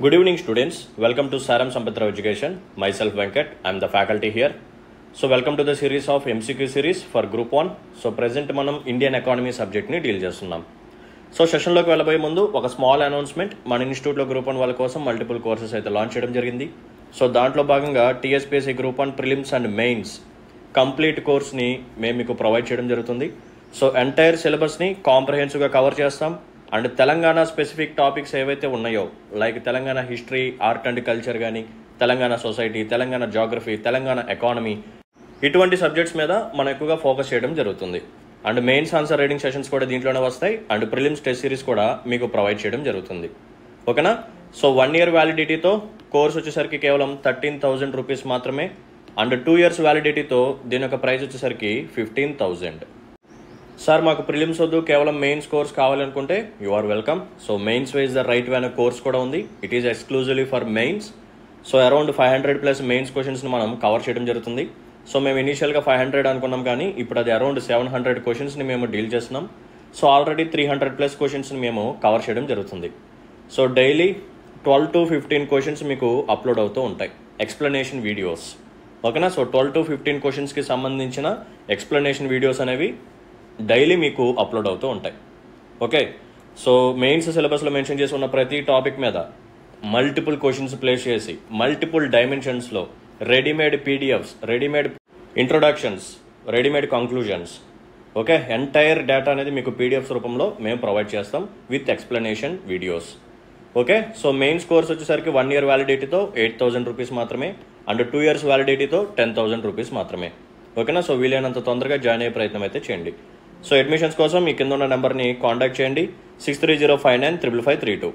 Good evening, students. Welcome to Saram Sampatra Education. Myself Venkat. I'm the faculty here. So, welcome to the series of MCQ series for Group 1. So present మనం Indian economy సబ్జెక్ట్ని deal చేస్తున్నాం so సెషన్లోకి వెళ్ళబోయే ముందు ఒక small announcement మన ఇన్స్టిట్యూట్లో group one వాళ్ళ కోసం మల్టిపుల్ కోర్సెస్ అయితే లాంచ్ చేయడం జరిగింది సో దాంట్లో భాగంగా TSPSC group one prelims and mains complete కోర్స్ని మేము మీకు ప్రొవైడ్ చేయడం జరుగుతుంది సో ఎంటైర్ సిలబస్ని కాంప్రహెన్సివ్గా కవర్ చేస్తాం అండ్ తెలంగాణ స్పెసిఫిక్ టాపిక్స్ ఏవైతే ఉన్నాయో like Telangana history art and culture కానీ Telangana society Telangana geography Telangana economy ఇటువంటి సబ్జెక్ట్స్ మీద మనం ఎక్కువగా ఫోకస్ చేయడం జరుగుతుంది and mains answer writing sessions కూడా దీంట్లోనే వస్తాయి అండ్ ప్రిలిమ్స్ టెస్ట్ సిరీస్ కూడా మీకు ప్రొవైడ్ చేయడం జరుగుతుంది ఓకేనా సో వన్ ఇయర్ వ్యాలిడిటీతో కోర్స్ వచ్చేసరికి కేవలం థర్టీన్ థౌజండ్ రూపీస్ మాత్రమే అండ్ టూ ఇయర్స్ వ్యాలిడిటీతో దీని యొక్క ప్రైస్ వచ్చేసరికి ఫిఫ్టీన్ థౌజండ్ సార్ మాకు ప్రిలిమ్స్ వద్దు కేవలం మెయిన్స్ కోర్స్ కావాలనుకుంటే you are welcome so mains wise the right way అనే కోర్స్ కూడా ఉంది it is exclusively for mains so around five hundred plus mains క్వశ్చన్స్ని మనం కవర్ చేయడం జరుగుతుంది సో మేము ఇనీషియల్గా ఫైవ్ హండ్రెడ్ అనుకున్నాం కానీ ఇప్పుడు అది అరౌండ్ సెవెన్ హండ్రెడ్ క్వశ్చన్స్ని మేము డీల్ చేస్తున్నాం so already three hundred plus క్వశ్చన్స్ని మేము కవర్ చేయడం జరుగుతుంది so daily twelve to fifteen questions మీకు అప్లోడ్ అవుతూ ఉంటాయి ఎక్స్ప్లెనేషన్ వీడియోస్ ఓకేనా సో ట్వెల్వ్ టు ఫిఫ్టీన్ క్వశ్చన్స్కి సంబంధించిన ఎక్స్ప్లెనేషన్ వీడియోస్ అనేవి డైలీ మీకు అప్లోడ్ అవుతూ ఉంటాయి ఓకే సో మెయిన్స్ సిలబస్లో మెన్షన్ చేసి ఉన్న ప్రతి టాపిక్ మీద మల్టిపుల్ క్వశ్చన్స్ ప్లేస్ చేసి మల్టిపుల్ డైమెన్షన్స్లో readymade PDFs readymade introductions readymade conclusions okay entire data అనేది మీకు పీడిఎఫ్స్ రూపంలో మేము ప్రొవైడ్ చేస్తాం with explanation videos okay so mains course వచ్చేసరికి వన్ ఇయర్ వ్యాలిడిటీతో ఎయిట్ థౌసండ్ రూపీస్ మాత్రమే అండ్ టూ ఇయర్స్ వ్యాలిడిటీతో టెన్ థౌసండ్ రూపీస్ మాత్రమే ఓకేనా సో వీలైనంత తొందరగా జాయిన్ అయ్యే ప్రయత్నం అయితే చేయండి సో అడ్మిషన్స్ కోసం మీ కింద ఉన్న నెంబర్ని కాంటాక్ట్ చేయండి six three zero five nine triple five three two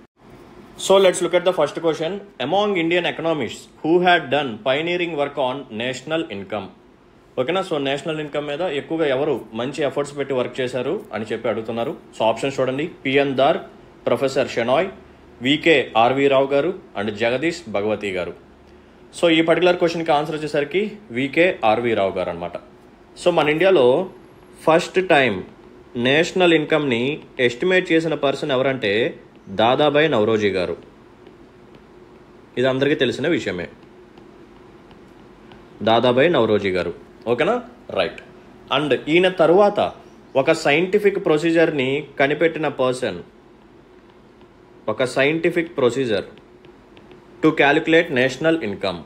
so let's look at the first question among Indian economists who had done pioneering work on national income ఓకేనా సో నేషనల్ ఇన్కమ్ మీద ఎక్కువగా ఎవరు మంచి efforts పెట్టి work చేశారు అని చెప్పి అడుగుతున్నారు సో ఆప్షన్స్ చూడండి PN Dhar professor Shenoy VK RV Rao garu and Jagadish Bhagavati గారు సో ఈ పర్టికులర్ క్వశ్చన్కి ఆన్సర్ వచ్చేసరికి వికే ఆర్వి రావు గారు అనమాట సో మన ఇండియాలో ఫస్ట్ టైం నేషనల్ ఇన్కమ్ని ఎస్టిమేట్ చేసిన పర్సన్ ఎవరంటే దాదాబాయి నవరోజీ గారు ఇది అందరికీ తెలిసిన విషయమే దాదాబాయి నవరోజీ గారు ఓకేనా రైట్ అండ్ ఈయన తరువాత ఒక సైంటిఫిక్ ప్రొసీజర్ని కనిపెట్టిన పర్సన్ ఒక scientific procedure to calculate national income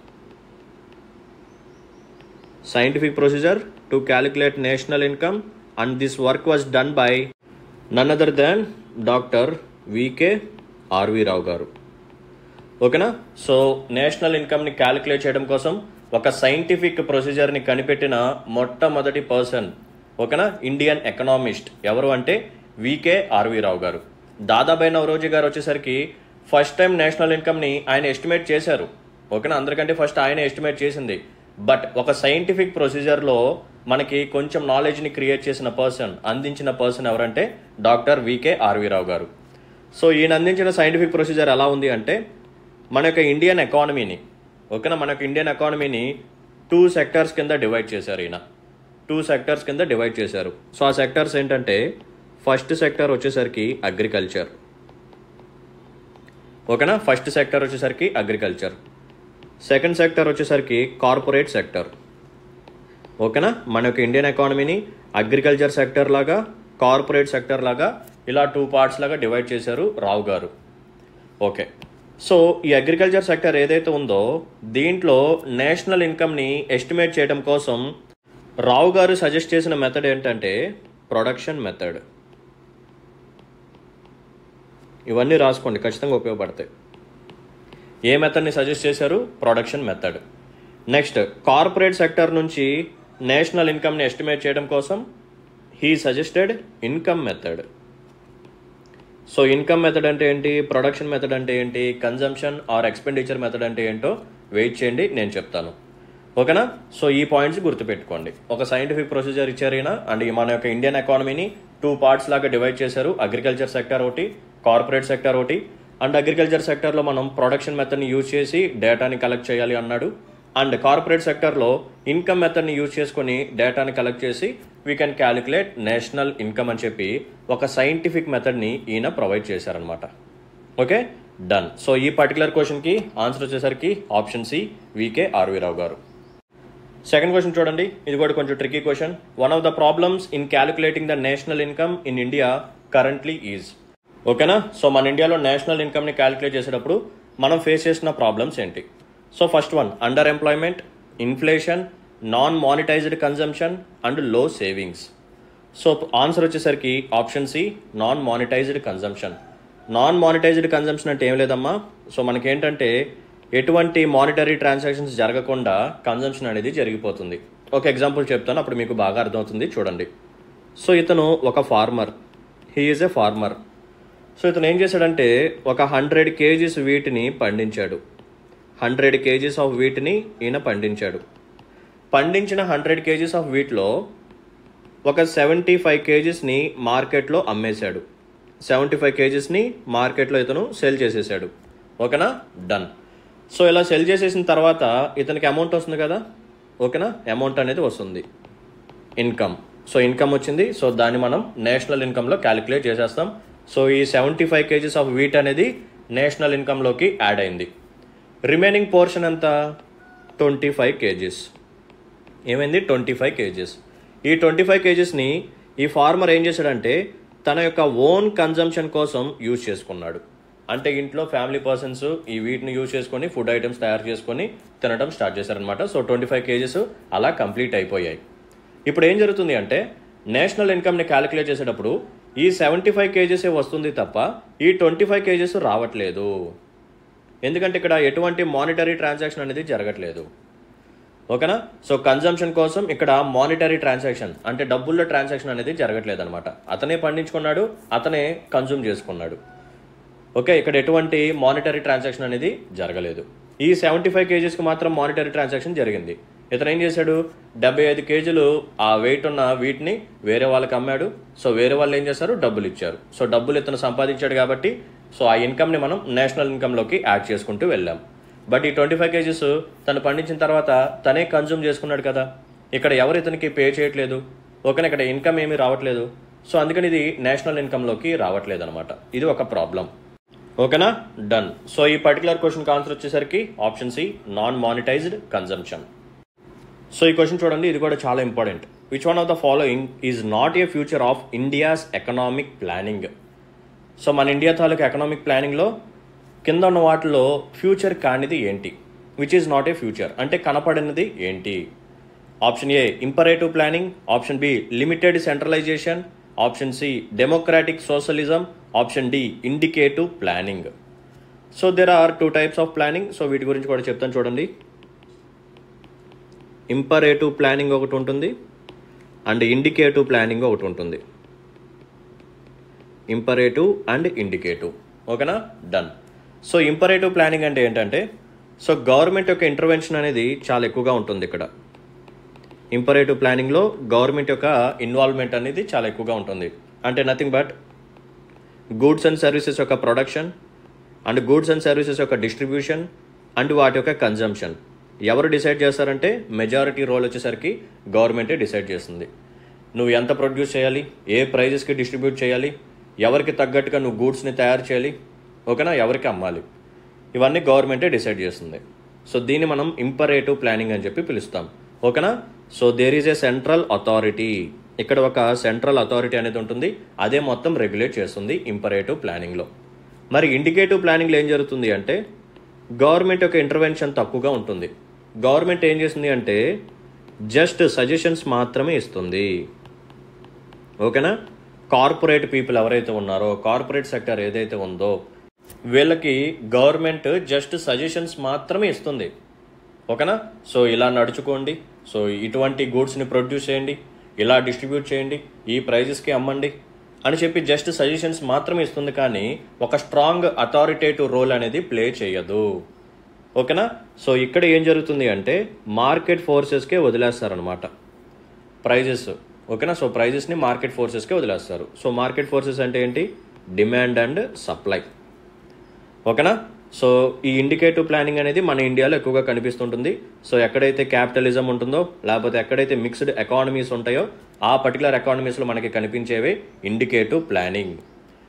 scientific procedure to calculate national income and this work was done by none other than doctor VK RV Rao garu ఓకేనా సో నేషనల్ ఇన్కమ్ని క్యాలిక్యులేట్ చేయడం కోసం ఒక scientific ప్రొసీజర్ని కనిపెట్టిన మొట్టమొదటి పర్సన్ ఓకేనా Indian economist ఎవరు అంటే VK RV Rao గారు దాదాబాయి నవరోజీ గారు వచ్చేసరికి ఫస్ట్ టైం నేషనల్ ఇన్కమ్ని ఆయన ఎస్టిమేట్ చేశారు ఓకేనా అందరికంటే ఫస్ట్ ఆయన ఎస్టిమేట్ చేసింది బట్ ఒక సైంటిఫిక్ ప్రొసీజర్లో మనకి కొంచెం నాలెడ్జ్ని క్రియేట్ చేసిన పర్సన్ అందించిన పర్సన్ ఎవరంటే డాక్టర్ వికే ఆర్వీరావు గారు సో ఈయన అందించిన సైంటిఫిక్ ప్రొసీజర్ ఎలా ఉంది అంటే మన యొక్క ఇండియన్ ఎకానమీని ఓకేనా మన యొక్క ఇండియన్ ఎకానమీని టూ సెక్టర్స్ కింద డివైడ్ చేశారు ఈయన టూ సెక్టర్స్ కింద డివైడ్ చేశారు సో ఆ సెక్టర్స్ ఏంటంటే ఫస్ట్ సెక్టర్ వచ్చేసరికి అగ్రికల్చర్ ఓకేనా ఫస్ట్ సెక్టర్ వచ్చేసరికి అగ్రికల్చర్ సెకండ్ సెక్టర్ వచ్చేసరికి కార్పొరేట్ సెక్టర్ ఓకేనా మన యొక్క ఇండియన్ ఎకానమీని అగ్రికల్చర్ సెక్టర్ లాగా కార్పొరేట్ సెక్టర్ లాగా ఇలా టూ పార్ట్స్ లాగా డివైడ్ చేశారు రావు గారు ఓకే సో ఈ అగ్రికల్చర్ సెక్టర్ ఏదైతే ఉందో దీంట్లో నేషనల్ ఇన్కమ్ని ఎస్టిమేట్ చేయడం కోసం రావు గారు సజెస్ట్ చేసిన మెథడ్ ఏంటంటే ప్రొడక్షన్ మెథడ్ ఇవన్నీ రాసుకోండి ఖచ్చితంగా ఉపయోగపడతాయి ఏ మెథడ్ని సజెస్ట్ చేశారు production method next corporate sector నుంచి నేషనల్ ఇన్కమ్ని ఎస్టిమేట్ చేయడం కోసం he suggested income method so income method అంటే ఏంటి ప్రొడక్షన్ మెథడ్ అంటే ఏంటి కన్జంప్షన్ ఆర్ ఎక్స్పెండిచర్ మెథడ్ అంటే ఏంటో వెయిట్ చేయండి నేను చెప్తాను ఓకేనా సో ఈ పాయింట్స్ గుర్తుపెట్టుకోండి ఒక సైంటిఫిక్ ప్రొసీజర్ ఇచ్చారు ఈయన అండ్ ఈ మన యొక్క ఇండియన్ ఎకానమీని టూ పార్ట్స్ లాగా డివైడ్ చేశారు అగ్రికల్చర్ సెక్టర్ ఒకటి కార్పొరేట్ సెక్టర్ ఒకటి అండ్ అగ్రికల్చర్ సెక్టర్లో మనం ప్రొడక్షన్ మెథడ్ని యూజ్ చేసి డేటాని కలెక్ట్ చేయాలి అన్నాడు అండ్ కార్పొరేట్ సెక్టర్లో ఇన్కమ్ మెథడ్ని యూజ్ చేసుకొని డేటాని కలెక్ట్ చేసి we can calculate national income అని చెప్పి ఒక సైంటిఫిక్ మెథడ్ని ఈయన ప్రొవైడ్ చేశారనమాట ఓకే డన్ సో ఈ పర్టికులర్ క్వశ్చన్కి ఆన్సర్ వచ్చేసరికి ఆప్షన్ సి వికే ఆర్వీరావు గారు సెకండ్ క్వశ్చన్ చూడండి ఇది కూడా కొంచెం tricky question one of the problems in calculating the national income in India currently is ఓకేనా సో మన ఇండియాలో నేషనల్ ఇన్కమ్ని క్యాలిక్యులేట్ చేసేటప్పుడు మనం ఫేస్ చేసిన ప్రాబ్లమ్స్ ఏంటి so first one under employment inflation non monetized consumption and low savings so answer వచ్చేసరికి option C non monetized consumption non monetized consumption అంటే ఏం లేదమ్మా సో మనకేంటంటే ఎటువంటి మానిటరీ ట్రాన్సాక్షన్స్ జరగకుండా కన్జంప్షన్ అనేది జరిగిపోతుంది ఒక ఎగ్జాంపుల్ చెప్తాను అప్పుడు మీకు బాగా అర్థమవుతుంది చూడండి సో ఇతను ఒక farmer he is a farmer so ఇతను ఏం చేశాడంటే ఒక హండ్రెడ్ కేజీస్ వీటిని పండించాడు హండ్రెడ్ కేజీస్ ఆఫ్ వీటిని ఈయన పండించాడు పండించిన హండ్రెడ్ కేజీస్ ఆఫ్ వీటిలో ఒక సెవెంటీ ఫైవ్ కేజీస్ని మార్కెట్లో అమ్మేశాడు సెవెంటీ ఫైవ్ కేజీస్ని మార్కెట్లో ఇతను సెల్ చేసేసాడు ఓకేనా డన్ సో ఇలా సెల్ చేసేసిన తర్వాత ఇతనికి అమౌంట్ వస్తుంది కదా ఓకేనా అమౌంట్ అనేది వస్తుంది ఇన్కమ్ సో ఇన్కమ్ వచ్చింది సో దాన్ని మనం నేషనల్ ఇన్కమ్లో క్యాలిక్యులేట్ చేసేస్తాం సో ఈ seventy five kgs of wheat అనేది నేషనల్ ఇన్కమ్లోకి యాడ్ అయింది రిమైనింగ్ పోర్షన్ ఎంత ట్వంటీ ఫైవ్ కేజీస్ ఏమైంది ట్వంటీ ఫైవ్ కేజీస్ ఈ ట్వంటీ ఫైవ్ కేజీస్ని ఈ ఫార్మర్ ఏం చేశాడంటే తన యొక్క ఓన్ కన్జంప్షన్ కోసం యూజ్ చేసుకున్నాడు అంటే ఇంట్లో ఫ్యామిలీ పర్సన్స్ ఈ వీటిని యూజ్ చేసుకొని ఫుడ్ ఐటమ్స్ తయారు చేసుకొని తినడం స్టార్ట్ చేశారనమాట సో ట్వంటీ ఫైవ్ కేజీస్ అలా కంప్లీట్ అయిపోయాయి ఇప్పుడు ఏం జరుగుతుంది అంటే నేషనల్ ఇన్కమ్ని క్యాలిక్యులేట్ చేసేటప్పుడు ఈ సెవెంటీ ఫైవ్ కేజీసే వస్తుంది తప్ప ఈ ట్వంటీ ఫైవ్ కేజీస్ రావట్లేదు ఎందుకంటే ఇక్కడ ఎటువంటి మానిటరీ ట్రాన్సాక్షన్ అనేది జరగట్లేదు ఓకేనా సో కన్జంప్షన్ కోసం ఇక్కడ మానిటరీ ట్రాన్సాక్షన్ అంటే డబ్బుల్లో ట్రాన్సాక్షన్ అనేది జరగట్లేదు అనమాట అతనే పండించుకున్నాడు అతనే కన్జ్యూమ్ చేసుకున్నాడు ఓకే ఇక్కడ ఎటువంటి మానిటరీ ట్రాన్సాక్షన్ అనేది జరగలేదు ఈ సెవెంటీ ఫైవ్ కేజీస్కి మాత్రం మానిటరీ ట్రాన్సాక్షన్ జరిగింది ఇతను ఏం చేశాడు డెబ్బై ఐదు కేజీలు ఆ వెయిట్ ఉన్న వీటిని వేరే వాళ్ళకి అమ్మాడు సో వేరే వాళ్ళు ఏం చేశారు డబ్బులు ఇచ్చారు సో డబ్బులు ఇతను సంపాదించాడు కాబట్టి సో ఆ ఇన్కమ్ని మనం నేషనల్ ఇన్కమ్లోకి యాడ్ చేసుకుంటూ వెళ్ళాం బట్ ఈ ట్వంటీ ఫైవ్ కేజీస్ తను పండించిన తర్వాత తనే కన్జ్యూమ్ చేసుకున్నాడు కదా ఇక్కడ ఎవరు ఇతనికి పే చేయట్లేదు ఓకేనా ఇక్కడ ఇన్కమ్ ఏమీ రావట్లేదు సో అందుకని ఇది నేషనల్ ఇన్కమ్లోకి రావట్లేదు అనమాట ఇది ఒక ప్రాబ్లం ఓకేనా డన్ సో ఈ పర్టికులర్ క్వశ్చన్కి ఆన్సర్ వచ్చేసరికి option C non monetized consumption so ఈ క్వశ్చన్ చూడండి ఇది కూడా చాలా important which one of the following is not a feature of India's economic planning so మన ఇండియా తాలూకు ఎకనామిక్ ప్లానింగ్లో కింద ఉన్న వాటిలో ఫ్యూచర్ కానిది ఏంటి which is not a feature అంటే కనపడినది ఏంటి option A imperative planning option B limited centralization option C democratic socialism option D indicative planning so there are two types of planning so వీటి గురించి కూడా చెప్తాను చూడండి ఇంపరేటివ్ ప్లానింగ్ ఒకటి ఉంటుంది అండ్ ఇండికేటివ్ ప్లానింగ్ ఒకటి ఉంటుంది ఇంపరేటివ్ అండ్ ఇండికేటివ్ ఓకేనా డన్ సో ఇంపరేటివ్ ప్లానింగ్ అంటే ఏంటంటే సో గవర్నమెంట్ యొక్క ఇంటర్వెన్షన్ అనేది చాలా ఎక్కువగా ఉంటుంది ఇక్కడ ఇంపరేటివ్ ప్లానింగ్లో గవర్నమెంట్ యొక్క ఇన్వాల్వ్మెంట్ అనేది చాలా ఎక్కువగా ఉంటుంది అంటే nothing but goods and services యొక్క production and goods and services యొక్క డిస్ట్రిబ్యూషన్ అండ్ వాటి యొక్క కన్జంప్షన్ ఎవరు డిసైడ్ చేస్తారంటే మెజారిటీ రోల్ వచ్చేసరికి గవర్నమెంటే డిసైడ్ చేస్తుంది నువ్వు ఎంత ప్రొడ్యూస్ చేయాలి ఏ ప్రైజెస్కి డిస్ట్రిబ్యూట్ చేయాలి ఎవరికి తగ్గట్టుగా నువ్వు గూడ్స్ని తయారు చేయాలి ఓకేనా ఎవరికి అమ్మాలి ఇవన్నీ గవర్నమెంటే డిసైడ్ చేస్తుంది సో దీన్ని మనం ఇంపరేటివ్ ప్లానింగ్ అని చెప్పి పిలుస్తాం ఓకేనా so there is a central authority ఇక్కడ ఒక సెంట్రల్ అథారిటీ అనేది ఉంటుంది అదే మొత్తం రెగ్యులేట్ చేస్తుంది ఇంపరేటివ్ ప్లానింగ్లో మరి ఇండికేటివ్ ప్లానింగ్లో ఏం జరుగుతుంది అంటే గవర్నమెంట్ యొక్క ఇంటర్వెన్షన్ తక్కువగా ఉంటుంది గవర్నమెంట్ ఏం చేస్తుంది అంటే జస్ట్ సజెషన్స్ మాత్రమే ఇస్తుంది ఓకేనా కార్పొరేట్ పీపుల్ ఎవరైతే ఉన్నారో కార్పొరేట్ సెక్టర్ ఏదైతే ఉందో వీళ్ళకి గవర్నమెంట్ జస్ట్ సజెషన్స్ మాత్రమే ఇస్తుంది ఓకేనా సో ఇలా నడుచుకోండి సో ఇటువంటి గూడ్స్ని ప్రొడ్యూస్ చేయండి ఇలా డిస్ట్రిబ్యూట్ చేయండి ఈ ప్రైజెస్కి అమ్మండి అని చెప్పి జస్ట్ సజెషన్స్ మాత్రమే ఇస్తుంది కానీ ఒక స్ట్రాంగ్ అథారిటేటివ్ రోల్ అనేది ప్లే చేయదు ఓకేనా సో ఇక్కడ ఏం జరుగుతుంది అంటే మార్కెట్ ఫోర్సెస్కే వదిలేస్తారనమాట ప్రైజెస్ ఓకేనా సో ప్రైజెస్ని మార్కెట్ ఫోర్సెస్కే వదిలేస్తారు సో మార్కెట్ ఫోర్సెస్ అంటే ఏంటి డిమాండ్ అండ్ సప్లై ఓకేనా సో ఈ ఇండికేటివ్ ప్లానింగ్ అనేది మన ఇండియాలో ఎక్కువగా కనిపిస్తుంటుంది సో ఎక్కడైతే క్యాపిటలిజం ఉంటుందో లేకపోతే ఎక్కడైతే మిక్స్డ్ ఎకానమీస్ ఉంటాయో ఆ పర్టికులర్ ఎకానమీస్లో మనకి కనిపించేవే indicative planning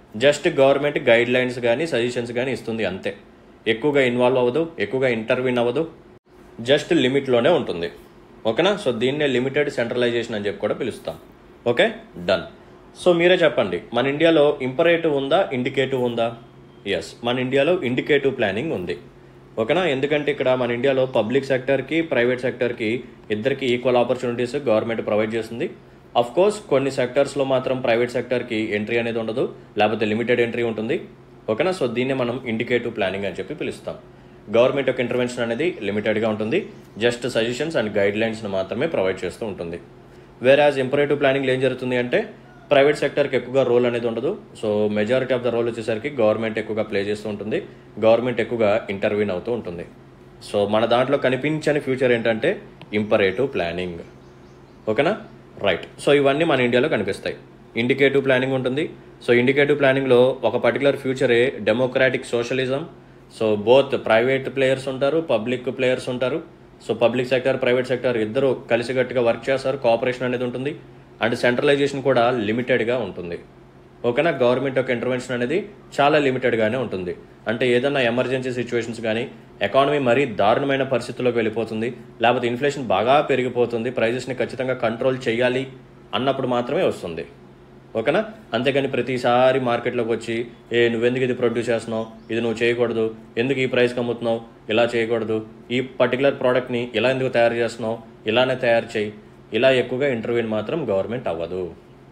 just government guidelines కానీ సజెషన్స్ కానీ ఇస్తుంది అంతే ఎక్కువగా ఇన్వాల్వ్ అవ్వదు ఎక్కువగా ఇంటర్వ్యూన్ అవ్వదు జస్ట్ లిమిట్లోనే ఉంటుంది ఓకేనా సో దీన్నే లిమిటెడ్ సెంట్రలైజేషన్ అని చెప్పి కూడా పిలుస్తాం ఓకే డన్ సో మీరే చెప్పండి మన ఇండియాలో ఇంపరేటివ్ ఉందా ఇండికేటివ్ ఉందా ఎస్ మన ఇండియాలో ఇండికేటివ్ ప్లానింగ్ ఉంది ఓకేనా ఎందుకంటే ఇక్కడ మన ఇండియాలో పబ్లిక్ సెక్టర్కి ప్రైవేట్ సెక్టర్కి ఇద్దరికి ఈక్వల్ ఆపర్చునిటీస్ గవర్నమెంట్ ప్రొవైడ్ చేస్తుంది అఫ్ కోర్స్ కొన్ని సెక్టర్స్లో మాత్రం ప్రైవేట్ సెక్టర్కి ఎంట్రీ అనేది ఉండదు లేకపోతే లిమిటెడ్ ఎంట్రీ ఉంటుంది ఓకేనా సో దీన్నే మనం ఇండికేటివ్ ప్లానింగ్ అని చెప్పి పిలుస్తాం గవర్నమెంట్ యొక్క ఇంటర్వెన్షన్ అనేది లిమిటెడ్గా ఉంటుంది జస్ట్ సజెషన్స్ అండ్ గైడ్ లైన్స్ని మాత్రమే ప్రొవైడ్ చేస్తూ ఉంటుంది వేరాజ్ ఇంపరేటివ్ ప్లానింగ్లో ఏం జరుగుతుంది అంటే ప్రైవేట్ సెక్టర్కి ఎక్కువగా రోల్ అనేది ఉండదు so majority of the role వచ్చేసరికి గవర్నమెంట్ ఎక్కువగా ప్లే చేస్తూ ఉంటుంది గవర్నమెంట్ ఎక్కువగా ఇంటర్వ్యూన్ అవుతూ ఉంటుంది సో మన దాంట్లో కనిపించని ఫ్యూచర్ ఏంటంటే ఇంపరేటివ్ ప్లానింగ్ ఓకేనా రైట్ సో ఇవన్నీ మన ఇండియాలో కనిపిస్తాయి ఇండికేటివ్ ప్లానింగ్ ఉంటుంది సో ఇండికేటివ్ ప్లానింగ్లో ఒక పర్టికులర్ ఫ్యూచరే democratic socialism so both private players ఉంటారు పబ్లిక్ ప్లేయర్స్ ఉంటారు so public sector private sector ఇద్దరు కలిసికట్టుగా వర్క్ చేస్తారు కోఆపరేషన్ అనేది ఉంటుంది అండ్ సెంట్రలైజేషన్ కూడా లిమిటెడ్గా ఉంటుంది ఓకేనా గవర్నమెంట్ యొక్క ఇంటర్వెన్షన్ అనేది చాలా లిమిటెడ్గానే ఉంటుంది అంటే ఏదైనా ఎమర్జెన్సీ సిచ్యువేషన్స్ కానీ ఎకానమీ మరీ దారుణమైన పరిస్థితుల్లోకి వెళ్ళిపోతుంది లేకపోతే ఇన్ఫ్లేషన్ బాగా పెరిగిపోతుంది ప్రైజెస్ని ఖచ్చితంగా కంట్రోల్ చేయాలి అన్నప్పుడు మాత్రమే వస్తుంది ఓకేనా అంతేగాని ప్రతిసారి మార్కెట్లోకి వచ్చి ఏ నువ్వెందుకు ఇది ప్రొడ్యూస్ చేస్తున్నావు ఇది నువ్వు చేయకూడదు ఎందుకు ఈ ప్రైస్కి అమ్ముతున్నావు ఇలా చేయకూడదు ఈ పర్టికులర్ ప్రోడక్ట్ని ఇలా ఎందుకు తయారు చేస్తున్నావు ఇలానే తయారు చేయి ఇలా ఎక్కువగా ఇంటర్వ్యూని మాత్రం గవర్నమెంట్ అవ్వదు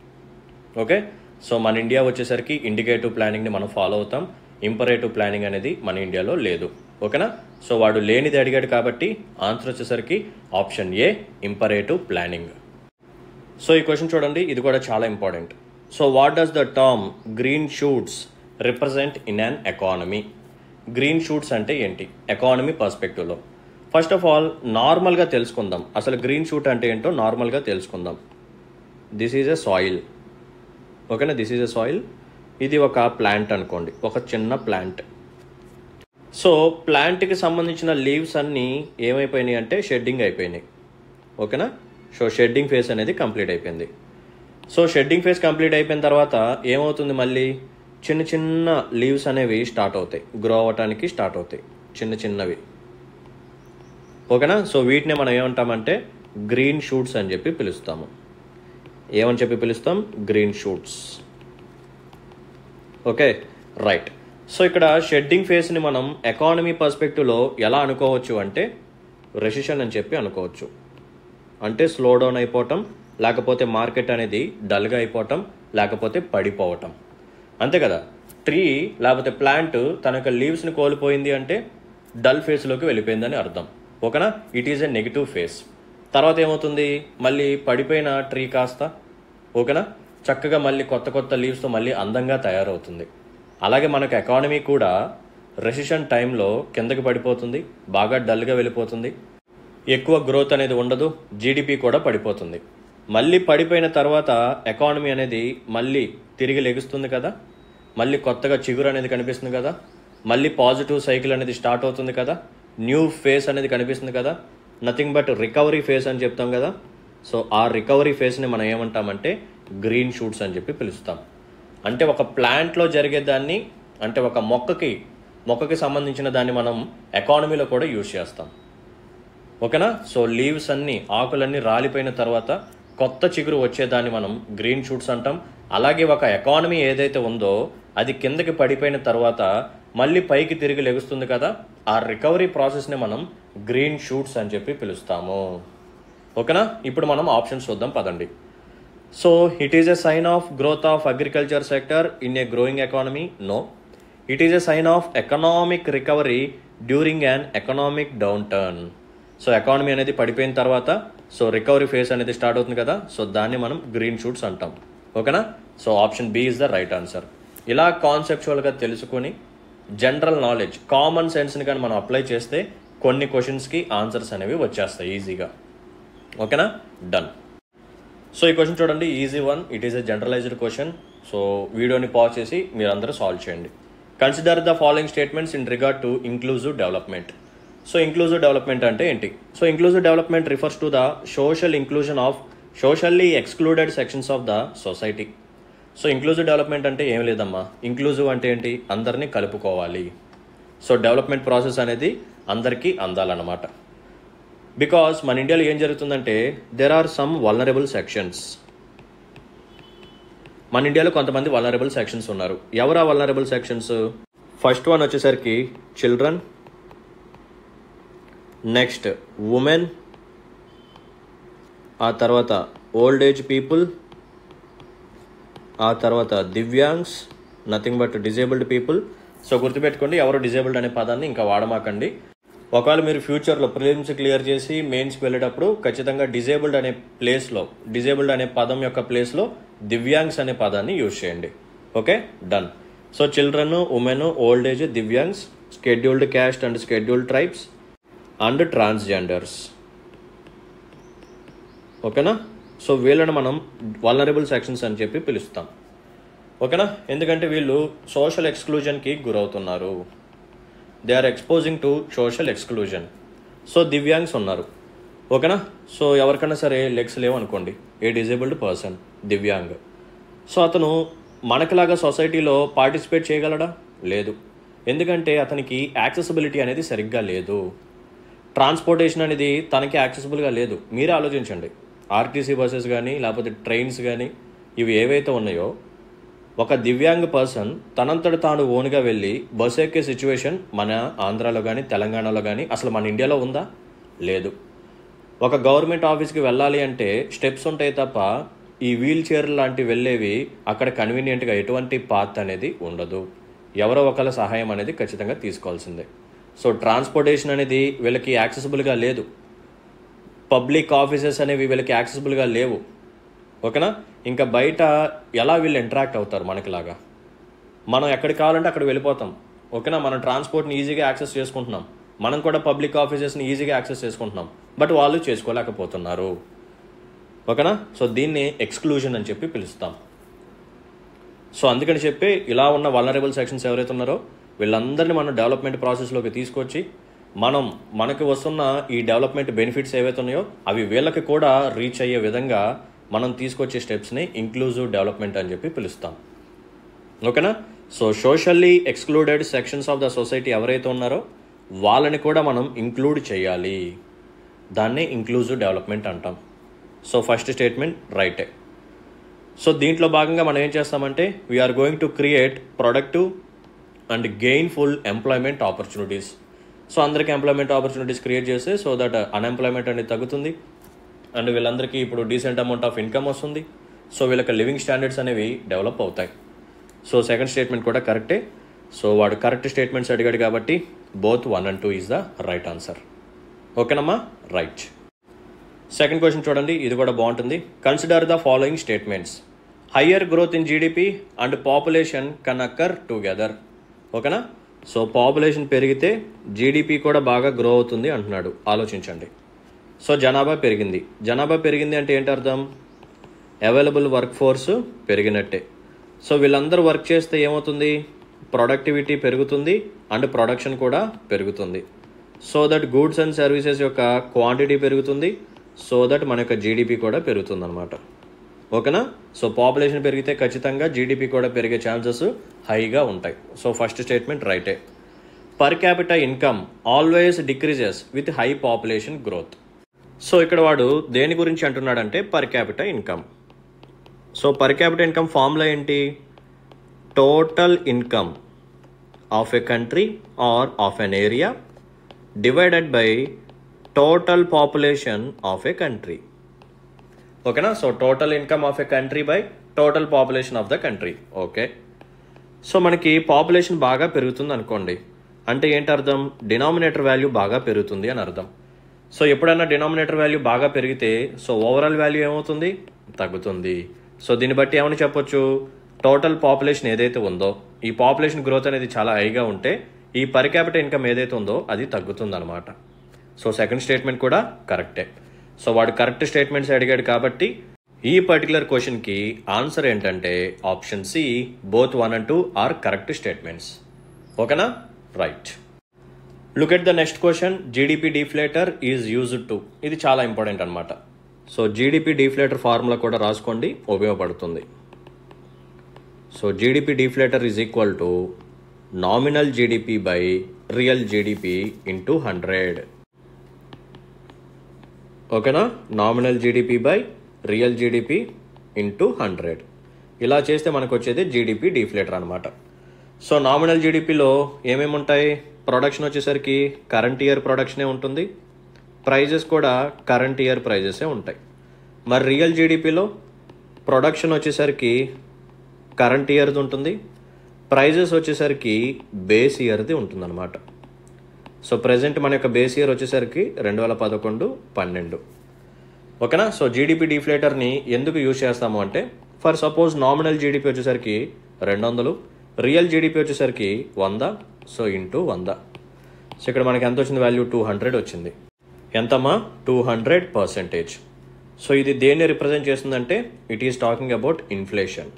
ఓకే సో మన ఇండియా వచ్చేసరికి ఇండికేటివ్ ప్లానింగ్ని మనం ఫాలో అవుతాం ఇంపరేటివ్ ప్లానింగ్ అనేది మన ఇండియాలో లేదు ఓకేనా సో వాడు లేనిది అడిగాడు కాబట్టి ఆన్సర్ వచ్చేసరికి option A imperative planning so ఈ క్వశ్చన్ చూడండి ఇది కూడా చాలా important so what does the term green shoots represent in an economy green shoots అంటే ఏంటి ఎకానమీ పర్స్పెక్టివ్లో ఫస్ట్ ఆఫ్ ఆల్ నార్మల్గా తెలుసుకుందాం అసలు గ్రీన్ షూట్ అంటే ఏంటో నార్మల్గా తెలుసుకుందాం దిస్ ఈజ్ ఎ సాయిల్ ఓకేనా దిస్ ఈజ్ ఎ సాయిల్ ఇది ఒక ప్లాంట్ అనుకోండి ఒక చిన్న ప్లాంట్ సో ప్లాంట్కి సంబంధించిన లీవ్స్ అన్నీ ఏమైపోయినాయి అంటే షెడ్డింగ్ అయిపోయినాయి ఓకేనా సో షెడ్డింగ్ ఫేస్ అనేది కంప్లీట్ అయిపోయింది సో షెడ్డింగ్ ఫేస్ కంప్లీట్ అయిపోయిన తర్వాత ఏమవుతుంది మళ్ళీ చిన్న చిన్న లీవ్స్ అనేవి స్టార్ట్ అవుతాయి గ్రో అవ్వటానికి స్టార్ట్ అవుతాయి చిన్న చిన్నవి ఓకేనా సో వీటిని మనం ఏమంటామంటే గ్రీన్ షూట్స్ అని చెప్పి పిలుస్తాము ఏమని చెప్పి పిలుస్తాం green shoots okay right so ఇక్కడ షెడ్డింగ్ ఫేస్ని మనం ఎకానమీ పర్స్పెక్టివ్లో ఎలా అనుకోవచ్చు అంటే రెసిషన్ అని చెప్పి అనుకోవచ్చు అంటే స్లో డౌన్ అయిపోవటం లేకపోతే మార్కెట్ అనేది డల్గా అయిపోవటం లేకపోతే పడిపోవటం అంతే కదా ట్రీ లేకపోతే ప్లాంట్ తన యొక్క లీవ్స్ని కోల్పోయింది అంటే డల్ ఫేస్లోకి వెళ్ళిపోయిందని అర్థం ఓకేనా it is a negative phase తర్వాత ఏమవుతుంది మళ్ళీ పడిపోయిన ట్రీ కాస్త ఓకేనా చక్కగా మళ్ళీ కొత్త కొత్త లీవ్స్తో మళ్ళీ అందంగా తయారవుతుంది అలాగే మనకు ఎకానమీ కూడా రెసిషన్ టైంలో కిందకి పడిపోతుంది బాగా డల్గా వెళ్ళిపోతుంది ఎక్కువ గ్రోత్ అనేది ఉండదు జీడిపి కూడా పడిపోతుంది మళ్ళీ పడిపోయిన తర్వాత ఎకానమీ అనేది మళ్ళీ తిరిగి లెగుస్తుంది కదా మళ్ళీ కొత్తగా చిగురు అనేది కనిపిస్తుంది కదా మళ్ళీ పాజిటివ్ సైకిల్ అనేది స్టార్ట్ అవుతుంది కదా న్యూ ఫేస్ అనేది కనిపిస్తుంది కదా నథింగ్ బట్ రికవరీ ఫేస్ అని చెప్తాం కదా సో ఆ రికవరీ ఫేస్ని మనం ఏమంటామంటే గ్రీన్ షూట్స్ అని చెప్పి పిలుస్తాం అంటే ఒక ప్లాంట్లో జరిగేదాన్ని అంటే ఒక మొక్కకి మొక్కకి సంబంధించిన దాన్ని మనం ఎకానమీలో కూడా యూజ్ చేస్తాం ఓకేనా సో లీవ్స్ అన్ని ఆకులన్నీ రాలిపోయిన తర్వాత కొత్త చిగురు వచ్చేదాన్ని మనం గ్రీన్ షూట్స్ అంటాం అలాగే ఒక ఎకానమీ ఏదైతే ఉందో అది కిందకి పడిపోయిన తర్వాత మళ్ళీ పైకి తిరిగి లెగుస్తుంది కదా ఆ రికవరీ ప్రాసెస్ని మనం గ్రీన్ షూట్స్ అని చెప్పి పిలుస్తాము ఓకేనా ఇప్పుడు మనం ఆప్షన్స్ చూద్దాం పదండి so it is a sign of growth of agriculture sector in a growing economy no it is a sign of economic recovery during an economic downturn so economy అనేది పడిపోయిన తర్వాత సో రికవరీ ఫేస్ అనేది start అవుతుంది కదా so దాన్ని మనం green shoots అంటాం ఓకేనా so option B is the right answer ఇలా కాన్సెప్చువల్గా తెలుసుకొని జనరల్ నాలెడ్జ్ కామన్ సెన్స్ని కానీ మనం అప్లై చేస్తే కొన్ని క్వశ్చన్స్కి ఆన్సర్స్ అనేవి వచ్చేస్తాయి ఈజీగా ఓకేనా డన్ సో ఈ క్వశ్చన్ చూడండి easy one it is a generalised question so వీడియోని పాజ్ చేసి మీరు అందరూ సాల్వ్ చేయండి consider the following statements in regard to inclusive development so inclusive development అంటే ఏంటి so inclusive development refers to the social inclusion of socially excluded sections of the society so inclusive development అంటే ఏం లేదమ్మా inclusive అంటే ఏంటి అందరినీ కలుపుకోవాలి so development process అనేది అందరికీ అందాలన్నమాట బికాస్ మన ఇండియాలో ఏం జరుగుతుందంటే there are some vulnerable sections మన ఇండియాలో కొంతమంది వల్నరబుల్ సెక్షన్స్ ఉన్నారు ఎవరు ఆ వల్నరబుల్ సెక్షన్స్ ఫస్ట్ వన్ వచ్చేసరికి చిల్డ్రన్ నెక్స్ట్ ఉమెన్ ఆ తర్వాత ఓల్డ్ ఏజ్ పీపుల్ ఆ తర్వాత divyangs nothing but disabled people so గుర్తుపెట్టుకోండి ఎవరు డిజేబుల్డ్ అనే పదాన్ని ఇంకా వాడమాకండి ఒకవేళ మీరు ఫ్యూచర్లో ప్రిలిమ్స్ క్లియర్ చేసి మెయిన్స్కి వెళ్ళేటప్పుడు ఖచ్చితంగా డిజేబుల్డ్ అనే ప్లేస్లో డిజేబుల్డ్ అనే పదం యొక్క ప్లేస్లో దివ్యాంగ్స్ అనే పదాన్ని యూజ్ చేయండి okay done so children women old age divyangs scheduled caste and scheduled tribes and transgenders ఓకేనా సో వీళ్ళని మనం వలనరబుల్ సెక్షన్స్ అని చెప్పి పిలుస్తాం ఓకేనా ఎందుకంటే వీళ్ళు సోషల్ ఎక్స్క్లూజన్కి గురవుతున్నారు they are exposing to social exclusion so divyangs ఉన్నారు ఓకేనా సో ఎవరికైనా సరే లెగ్స్ లేవనుకోండి a disabled person divyang so అతను మనకిలాగా సొసైటీలో పార్టిసిపేట్ చేయగలడా లేదు ఎందుకంటే అతనికి యాక్సెసిబిలిటీ అనేది సరిగ్గా లేదు ట్రాన్స్పోర్టేషన్ అనేది తనకి యాక్సెసిబుల్గా లేదు మీరే ఆలోచించండి ఆర్టీసీ బస్సెస్ కానీ లేకపోతే ట్రైన్స్ కానీ ఇవి ఏవైతే ఉన్నాయో ఒక దివ్యాంగ్ పర్సన్ తనంతట తాను ఓన్గా వెళ్ళి బస్సు ఎక్కే సిచ్యువేషన్ మన ఆంధ్రాలో కానీ తెలంగాణలో కానీ అసలు మన ఇండియాలో ఉందా లేదు ఒక గవర్నమెంట్ ఆఫీస్కి వెళ్ళాలి అంటే స్టెప్స్ ఉంటాయి తప్ప ఈ వీల్ చైర్ లాంటి వెళ్ళేవి అక్కడ కన్వీనియంట్గా ఎటువంటి పాత్ అనేది ఉండదు ఎవరో ఒకళ్ళ సహాయం అనేది ఖచ్చితంగా తీసుకోవాల్సిందే సో ట్రాన్స్పోర్టేషన్ అనేది వీళ్ళకి యాక్సెసిబుల్గా లేదు పబ్లిక్ ఆఫీసెస్ అనేవి వీళ్ళకి యాక్సెసిబుల్గా లేవు ఓకేనా ఇంకా బయట ఎలా వీళ్ళు ఇంటరాక్ట్ అవుతారు మనకిలాగా మనం ఎక్కడికి కావాలంటే అక్కడ వెళ్ళిపోతాం ఓకేనా మనం ట్రాన్స్పోర్ట్ని ఈజీగా యాక్సెస్ చేసుకుంటున్నాం మనం కూడా పబ్లిక్ ఆఫీసెస్ని ఈజీగా యాక్సెస్ చేసుకుంటున్నాం బట్ వాళ్ళు చేసుకోలేకపోతున్నారు ఓకేనా సో దీన్ని ఎక్స్క్లూజన్ అని చెప్పి పిలుస్తాం సో అందుకని చెప్పి ఇలా ఉన్న వలనరబుల్ సెక్షన్స్ ఎవరైతే ఉన్నారో వీళ్ళందరినీ మనం డెవలప్మెంట్ ప్రాసెస్లోకి తీసుకొచ్చి మనం మనకి వస్తున్న ఈ డెవలప్మెంట్ బెనిఫిట్స్ ఏవైతే ఉన్నాయో అవి వీళ్ళకి కూడా రీచ్ అయ్యే విధంగా మనం తీసుకొచ్చే స్టెప్స్ని ఇంక్లూజివ్ డెవలప్మెంట్ అని చెప్పి పిలుస్తాం ఓకేనా so socially excluded sections of the society ఎవరైతే ఉన్నారో వాళ్ళని కూడా మనం ఇంక్లూడ్ చేయాలి దాన్నే ఇంక్లూజివ్ డెవలప్మెంట్ అంటాం సో ఫస్ట్ స్టేట్మెంట్ రైటే సో దీంట్లో భాగంగా మనం ఏం చేస్తామంటే we are going to create productive and gainful employment opportunities so అందరికీ ఎంప్లాయ్మెంట్ ఆపర్చునిటీస్ క్రియేట్ చేస్తే సో దట్ అన్ఎంప్లాయ్మెంట్ అనేది తగ్గుతుంది అండ్ వీళ్ళందరికీ ఇప్పుడు డీసెంట్ అమౌంట్ ఆఫ్ ఇన్కమ్ వస్తుంది సో వీళ్ళకి లివింగ్ స్టాండర్డ్స్ అనేవి డెవలప్ అవుతాయి సో సెకండ్ స్టేట్మెంట్ కూడా కరెక్టే సో వాడు కరెక్ట్ స్టేట్మెంట్స్ అడిగాడు కాబట్టి both one and two is the right answer ఓకేనమ్మా రైట్ సెకండ్ క్వశ్చన్ చూడండి ఇది కూడా బాగుంటుంది consider the following statements higher growth in GDP and population can occur together ఓకేనా సో పాపులేషన్ పెరిగితే జీడిపి కూడా బాగా గ్రో అవుతుంది అంటున్నాడు ఆలోచించండి సో జనాభా పెరిగింది జనాభా పెరిగింది అంటే ఏంటి అర్థం అవైలబుల్ వర్క్ ఫోర్స్ పెరిగినట్టే సో వీళ్ళందరూ వర్క్ చేస్తే ఏమవుతుంది ప్రొడక్టివిటీ పెరుగుతుంది అండ్ ప్రొడక్షన్ కూడా పెరుగుతుంది so that goods and services యొక్క క్వాంటిటీ పెరుగుతుంది సో దట్ మన యొక్క జీడిపి కూడా పెరుగుతుంది అనమాట ఓకేనా సో పాపులేషన్ పెరిగితే ఖచ్చితంగా జీడిపి కూడా పెరిగే ఛాన్సెస్ హైగా ఉంటాయి సో ఫస్ట్ స్టేట్మెంట్ రైటే per capital income always decreases with high population growth so ఇక్కడ వాడు దేని గురించి అంటున్నాడంటే per capital income so per capital income formula ఏంటి total income of a country or of an area divided by total population of a country ఓకేనా so total income of a country by total population of the country okay so మనకి population బాగా పెరుగుతుంది అనుకోండి అంటే ఏంటి అర్థం denominator value బాగా పెరుగుతుంది అని అర్థం సో ఎప్పుడైనా డినామినేటర్ వాల్యూ బాగా పెరిగితే సో ఓవరాల్ వాల్యూ ఏమవుతుంది తగ్గుతుంది సో దీన్ని బట్టి ఏమని చెప్పొచ్చు టోటల్ పాపులేషన్ ఏదైతే ఉందో ఈ పాపులేషన్ గ్రోత్ అనేది చాలా హైగా ఉంటే ఈ పర్ క్యాపిటల్ ఇన్కమ్ ఏదైతే ఉందో అది తగ్గుతుంది అనమాట సో సెకండ్ స్టేట్మెంట్ కూడా కరెక్టే సో వాడు కరెక్ట్ స్టేట్మెంట్స్ అడిగాడు కాబట్టి ఈ పర్టికులర్ క్వశ్చన్కి ఆన్సర్ ఏంటంటే option C both one and two are correct statements ఓకేనా right look at the next question GDP deflator is used to ఇది చాలా ఇంపార్టెంట్ అనమాట సో జీడిపి డిఫ్లేటర్ ఫార్ములా కూడా రాసుకోండి ఉపయోగపడుతుంది so GDP deflator is equal to nominal GDP by real GDP into hundred ఓకేనా nominal GDP by real GDP into hundred ఇలా చేస్తే మనకు వచ్చేది జీడిపి డిఫ్లేటర్ అనమాట సో నామినల్ జీడిపిలో ఏమేమి ఉంటాయి ప్రొడక్షన్ వచ్చేసరికి కరెంట్ ఇయర్ ప్రొడక్షనే ఉంటుంది ప్రైజెస్ కూడా కరెంట్ ఇయర్ ప్రైజెసే ఉంటాయి మరి రియల్ జీడిపిలో ప్రొడక్షన్ వచ్చేసరికి కరెంట్ ఇయర్ది ఉంటుంది ప్రైజెస్ వచ్చేసరికి బేస్ ఇయర్ది ఉంటుందన్నమాట సో ప్రజెంట్ మన యొక్క బేస్ ఇయర్ వచ్చేసరికి రెండు వేల పదకొండు పన్నెండు ఓకేనా సో జీడిపి డిఫ్లేటర్ని ఎందుకు యూజ్ చేస్తాము అంటే ఫర్ సపోజ్ నామినల్ జీడిపి వచ్చేసరికి రెండు వందలు రియల్ జీడిపి వచ్చేసరికి వంద సో ఇంటూ వంద సో ఇక్కడ మనకి ఎంత వచ్చింది వాల్యూ టూ హండ్రెడ్ వచ్చింది ఎంతమ్మా టూ హండ్రెడ్ పర్సెంటేజ్ సో ఇది దేన్ని రిప్రజెంట్ చేస్తుందంటే it is talking about inflation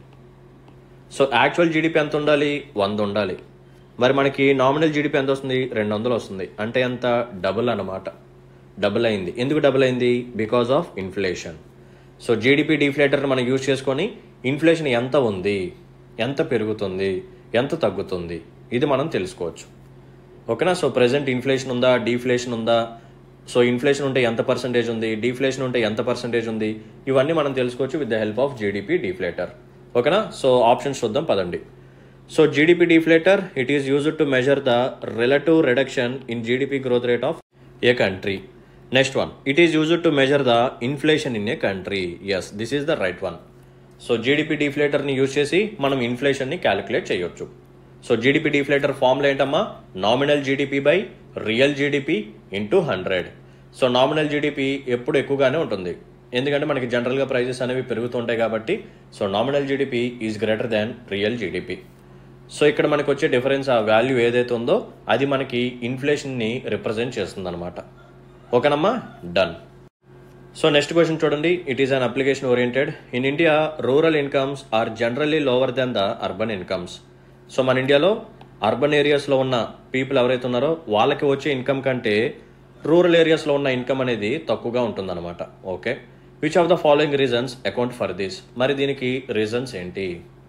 so actual GDP ఎంత ఉండాలి వంద ఉండాలి మరి మనకి నామినల్ జీడిపి ఎంత వస్తుంది రెండు వందలు వస్తుంది అంటే ఎంత డబుల్ అన్నమాట డబుల్ అయింది ఎందుకు డబుల్ అయింది because of inflation so GDP deflator మనం యూజ్ చేసుకొని ఇన్ఫ్లేషన్ ఎంత ఉంది ఎంత పెరుగుతుంది ఎంత తగ్గుతుంది ఇది మనం తెలుసుకోవచ్చు ఓకేనా సో ప్రెసెంట్ ఇన్ఫ్లేషన్ ఉందా డీఫ్లేషన్ ఉందా సో ఇన్ఫ్లేషన్ ఉంటే ఎంత పర్సంటేజ్ ఉంది డీఫ్లేషన్ ఉంటే ఎంత పర్సంటేజ్ ఉంది ఇవన్నీ మనం తెలుసుకోవచ్చు with the help of GDP deflator ఓకేనా సో ఆప్షన్స్ చూద్దాం పదండి so GDP deflator it is used to measure the relative reduction in GDP growth rate of a country next one it is used to measure the inflation in a country yes this is the right one so GDP డిఫ్లేటర్ని use చేసి మనం ఇన్ఫ్లేషన్ని calculate చేయొచ్చు so GDP deflator formula ఏంటమ్మా nominal GDP by real GDP into hundred so nominal GDP ఎప్పుడు ఎక్కువగానే ఉంటుంది ఎందుకంటే మనకి జనరల్గా ప్రైజెస్ అనేవి పెరుగుతుంటాయి కాబట్టి so nominal GDP is greater than real GDP so ఇక్కడ మనకు వచ్చే డిఫరెన్స్ ఆ వాల్యూ ఏదైతే ఉందో అది మనకి ఇన్ఫ్లేషన్ని రిప్రజెంట్ చేస్తుంది అనమాట ఓకేనమ్మా డన్ సో నెక్స్ట్ క్వశ్చన్ చూడండి it is an application oriented in India rural incomes are generally lower than the urban incomes so మన ఇండియాలో అర్బన్ ఏరియాస్లో ఉన్న పీపుల్ ఎవరైతే ఉన్నారో వాళ్ళకి వచ్చే ఇన్కమ్ కంటే రూరల్ ఏరియాస్లో ఉన్న ఇన్కమ్ అనేది తక్కువగా ఉంటుందన్నమాట okay which of the following reasons account for this మరి దీనికి రీజన్స్ ఏంటి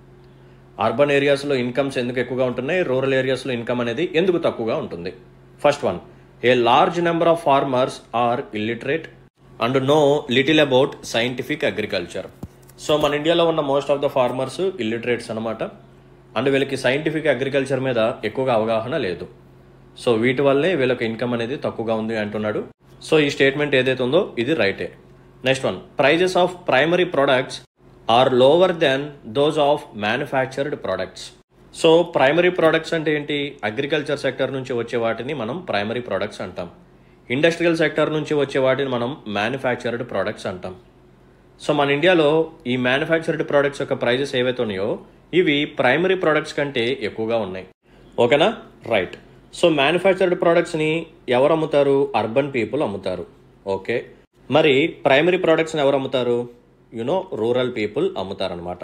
అర్బన్ ఏరియాస్లో ఇన్కమ్స్ ఎందుకు ఎక్కువగా ఉంటున్నాయి రూరల్ ఏరియాస్లో ఇన్కమ్ అనేది ఎందుకు తక్కువగా ఉంటుంది first one a large number of farmers are illiterate and know little about scientific agriculture so మన ఇండియాలో ఉన్న most of the farmers illiterates అనమాట అండ్ వీళ్ళకి సైంటిఫిక్ అగ్రికల్చర్ మీద ఎక్కువగా అవగాహన లేదు సో వీటి వల్లే వీళ్ళకి ఇన్కమ్ అనేది తక్కువగా ఉంది అంటున్నాడు సో ఈ స్టేట్మెంట్ ఏదైతే ఉందో ఇది రైటే next one prices of primary products are lower than those of manufactured products so primary products అంటే ఏంటి అగ్రికల్చర్ సెక్టర్ నుంచి వచ్చే వాటిని మనం ప్రైమరీ ప్రొడక్ట్స్ అంటాం ఇండస్ట్రియల్ సెక్టర్ నుంచి వచ్చే వాటిని మనం మ్యానుఫ్యాక్చర్డ్ ప్రొడక్ట్స్ అంటాం సో మన ఇండియాలో ఈ మ్యానుఫ్యాక్చర్డ్ ప్రొడక్ట్స్ యొక్క ప్రైజెస్ ఏవైతే ఉన్నాయో ఇవి ప్రైమరీ ప్రొడక్ట్స్ కంటే ఎక్కువగా ఉన్నాయి ఓకేనా రైట్ సో మ్యానుఫ్యాక్చర్డ్ ప్రొడక్ట్స్ని ఎవరు అమ్ముతారు అర్బన్ పీపుల్ అమ్ముతారు ఓకే మరి ప్రైమరీ ప్రొడక్ట్స్ని ఎవరు అమ్ముతారు యునో రూరల్ పీపుల్ అమ్ముతారనమాట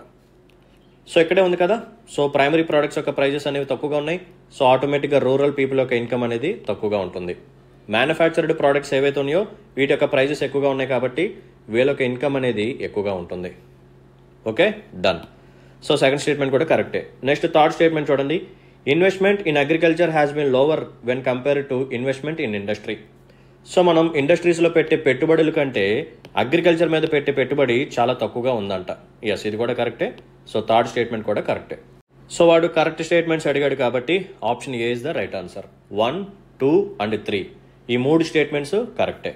సో ఇక్కడే ఉంది కదా సో ప్రైమరీ ప్రొడక్ట్స్ యొక్క ప్రైజెస్ అనేవి తక్కువగా ఉన్నాయి సో ఆటోమేటిక్గా రూరల్ పీపుల్ యొక్క ఇన్కమ్ అనేది తక్కువగా ఉంటుంది మ్యానుఫ్యాక్చర్డ్ ప్రోడక్ట్స్ ఏవైతే ఉన్నాయో వీటి యొక్క ప్రైజెస్ ఎక్కువగా ఉన్నాయి కాబట్టి వీళ్ళ యొక్క ఇన్కమ్ అనేది ఎక్కువగా ఉంటుంది okay done so second statement కూడా కరెక్టే నెక్స్ట్ థర్డ్ స్టేట్మెంట్ చూడండి investment in agriculture has been lower when compare to investment in industry so మనం ఇండస్ట్రీస్లో పెట్టే పెట్టుబడుల కంటే అగ్రికల్చర్ మీద పెట్టే పెట్టుబడి చాలా తక్కువగా ఉందంట ఎస్ ఇది కూడా కరెక్టే సో థర్డ్ స్టేట్మెంట్ కూడా కరెక్టే సో వాడు కరెక్ట్ స్టేట్మెంట్స్ అడిగాడు కాబట్టి option A is the right answer one two and three ఈ మూడు స్టేట్మెంట్స్ కరెక్టే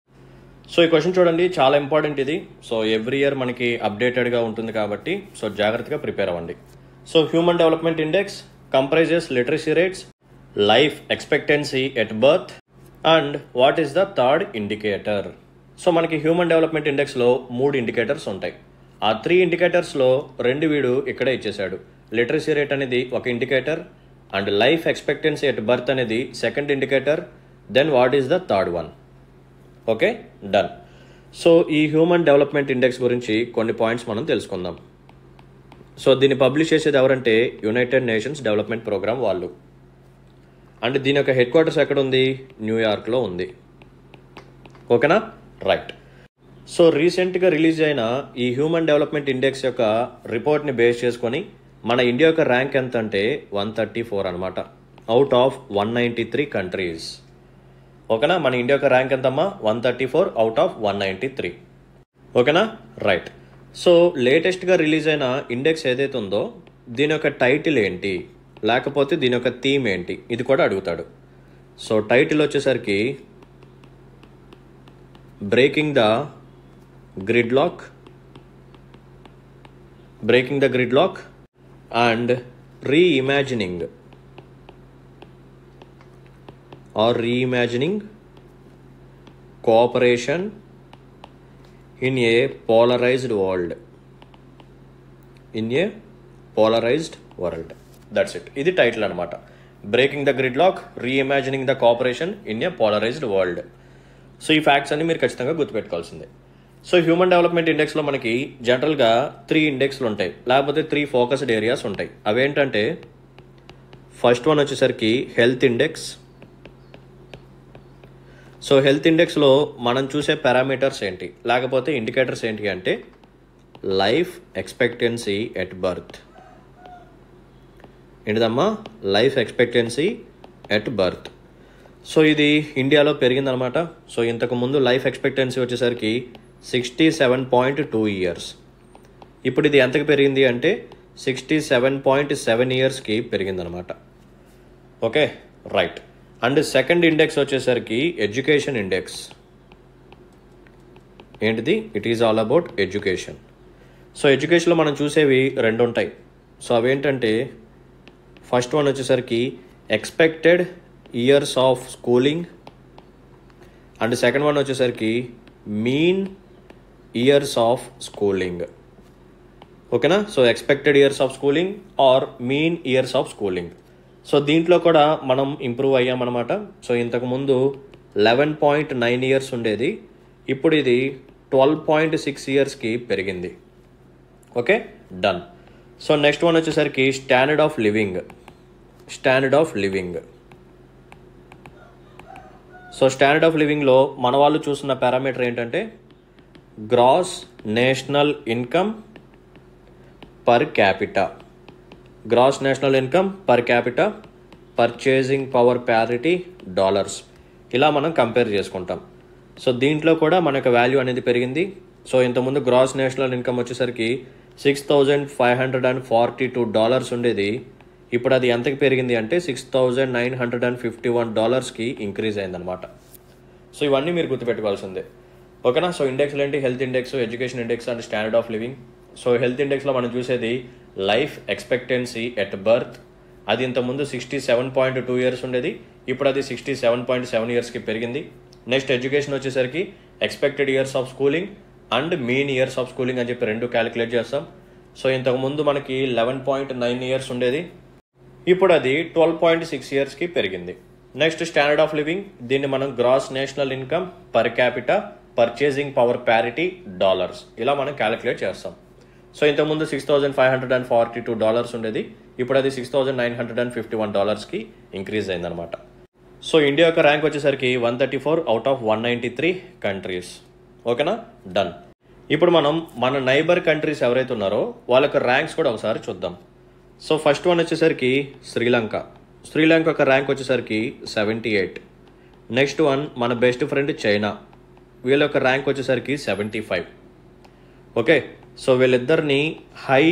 సో ఈ క్వశ్చన్ చూడండి చాలా ఇంపార్టెంట్ ఇది సో ఎవ్రీ ఇయర్ మనకి అప్డేటెడ్గా ఉంటుంది కాబట్టి సో జాగ్రత్తగా ప్రిపేర్ అవ్వండి so human development index comprises literacy rates life expectancy at birth and what is the third indicator so మనకి హ్యూమన్ డెవలప్మెంట్ ఇండెక్స్లో మూడు ఇండికేటర్స్ ఉంటాయి ఆ త్రీ ఇండికేటర్స్లో రెండు వీడు ఇక్కడే ఇచ్చేశాడు లిటరసీ రేట్ అనేది ఒక indicator and life expectancy at birth అనేది second indicator then what is the third one okay done so ఈ హ్యూమన్ డెవలప్మెంట్ ఇండెక్స్ గురించి కొన్ని పాయింట్స్ మనం తెలుసుకుందాం సో దీన్ని పబ్లిష్ చేసేది ఎవరంటే యునైటెడ్ నేషన్స్ డెవలప్మెంట్ ప్రోగ్రామ్ వాళ్ళు అండ్ దీని యొక్క హెడ్ క్వార్టర్స్ ఎక్కడ ఉంది న్యూయార్క్లో ఉంది ఓకేనా రైట్ సో రీసెంట్గా రిలీజ్ అయిన ఈ హ్యూమన్ డెవలప్మెంట్ ఇండెక్స్ యొక్క రిపోర్ట్ని బేస్ చేసుకొని మన ఇండియా యొక్క ర్యాంక్ ఎంత అంటే వన్ థర్టీ ఫోర్ అనమాట out of one ninety three countries ఓకేనా మన ఇండియా యొక్క ర్యాంక్ ఎంతమ్మా one thirty four out of one ninety three ఓకేనా రైట్ సో లేటెస్ట్గా రిలీజ్ అయిన ఇండెక్స్ ఏదైతే ఉందో దీని యొక్క టైటిల్ ఏంటి లేకపోతే దీని యొక్క థీమ్ ఏంటి ఇది కూడా అడుగుతాడు సో టైటిల్ వచ్చేసరికి breaking the gridlock breaking the gridlock and reimagining or reimagining cooperation in a polarised world in a polarised world that's it ఇది టైటిల్ అనమాట breaking the gridlock reimagining the cooperation in a polarised world so ఈ facts అన్ని మీరు ఖచ్చితంగా గుర్తుపెట్టుకోవాల్సిందే so human development ఇండెక్స్లో మనకి జనరల్గా త్రీ ఇండెక్స్లు ఉంటాయి లేకపోతే త్రీ ఫోకస్డ్ ఏరియాస్ ఉంటాయి అవేంటంటే ఫస్ట్ వన్ వచ్చేసరికి హెల్త్ ఇండెక్స్ సో హెల్త్ ఇండెక్స్లో మనం చూసే పారామీటర్స్ ఏంటి లేకపోతే ఇండికేటర్స్ ఏంటి అంటే లైఫ్ ఎక్స్పెక్టెన్సీ ఎట్ బర్త్ ఏంటిదమ్మా life expectancy at birth so ఇది ఇండియాలో పెరిగిందనమాట సో ఇంతకు ముందు లైఫ్ ఎక్స్పెక్టెన్సీ వచ్చేసరికి sixty seven point two years ఇప్పుడు ఇది ఎంతకు పెరిగింది అంటే సిక్స్టీ సెవెన్ పాయింట్ సెవెన్ ఇయర్స్కి పెరిగిందనమాట okay right and second index వచ్చేసరికి ఎడ్యుకేషన్ ఇండెక్స్ ఏంటిది it is all about education so ఎడ్యుకేషన్లో మనం చూసేవి రెండు ఉంటాయి సో అవేంటంటే ఫస్ట్ వన్ వచ్చేసరికి expected years of schooling and second one వచ్చేసరికి మీన్ ఇయర్స్ ఆఫ్ స్కూలింగ్ ఓకేనా so expected years of schooling or mean years of schooling so దీంట్లో కూడా మనం ఇంప్రూవ్ అయ్యామన్నమాట సో ఇంతకు ముందు లెవెన్ పాయింట్ నైన్ ఇయర్స్ ఉండేది ఇప్పుడు ఇది ట్వెల్వ్ పాయింట్ సిక్స్ ఇయర్స్కి పెరిగింది okay done so next one వచ్చేసరికి standard of living standard of living so standard of లివింగ్లో మన వాళ్ళు చూస్తున్న పారామీటర్ ఏంటంటే gross national income per capita gross national income per capita purchasing power parity dollars ఇలా మనం కంపేర్ చేసుకుంటాం సో దీంట్లో కూడా మనకు వాల్యూ అనేది పెరిగింది సో ఇంతకుముందు గ్రాస్ నేషనల్ ఇన్కమ్ వచ్చేసరికి six thousand five hundred and forty two dollars ఉండేది ఇప్పుడు అది ఎంతకి పెరిగింది అంటే six thousand nine hundred and fifty one డాలర్స్కి ఇంక్రీజ్ అయిందనమాట సో ఇవన్నీ మీరు గుర్తుపెట్టుకోవాల్సిందే ఓకేనా సో ఇండెక్స్లు ఏంటి health index education index and standard of living so health ఇండెక్స్లో మనం చూసేది లైఫ్ ఎక్స్పెక్టెన్సీ ఎట్ బర్త్ అది ఇంతకుముందు sixty seven point two years ఉండేది ఇప్పుడు అది సిక్స్టీ సెవెన్ పాయింట్ సెవెన్ ఇయర్స్కి పెరిగింది నెక్స్ట్ ఎడ్యుకేషన్ వచ్చేసరికి expected years of schooling and main years of schooling అని చెప్పి రెండు క్యాలిక్యులేట్ చేస్తాం సో ఇంతకుముందు మనకి లెవెన్ పాయింట్ నైన్ ఇయర్స్ ఉండేది ఇప్పుడు అది ట్వెల్వ్ పాయింట్ సిక్స్ ఇయర్స్కి పెరిగింది నెక్స్ట్ స్టాండర్డ్ ఆఫ్ లివింగ్ దీన్ని మనం gross national income per capita purchasing power parity dollars ఇలా మనం క్యాలిక్యులేట్ చేస్తాం సో ఇంతకుముందు six thousand five hundred and forty two dollars ఉండేది ఇప్పుడు అది six thousand nine hundred and fifty one డాలర్స్కి ఇంక్రీజ్ అయిందనమాట సో ఇండియా యొక్క ర్యాంక్ వచ్చేసరికి one thirty four out of one ninety three countries ఓకేనా డన్ ఇప్పుడు మనం మన నైబర్ కంట్రీస్ ఎవరైతే ఉన్నారో వాళ్ళ యొక్క ర్యాంక్స్ కూడా ఒకసారి చూద్దాం సో ఫస్ట్ వన్ వచ్చేసరికి శ్రీలంక శ్రీలంక యొక్క ర్యాంక్ వచ్చేసరికి సెవెంటీ ఎయిట్ నెక్స్ట్ వన్ మన బెస్ట్ ఫ్రెండ్ చైనా వీళ్ళ యొక్క ర్యాంక్ వచ్చేసరికి సెవెంటీ ఫైవ్ ఓకే సో వీళ్ళిద్దరిని హై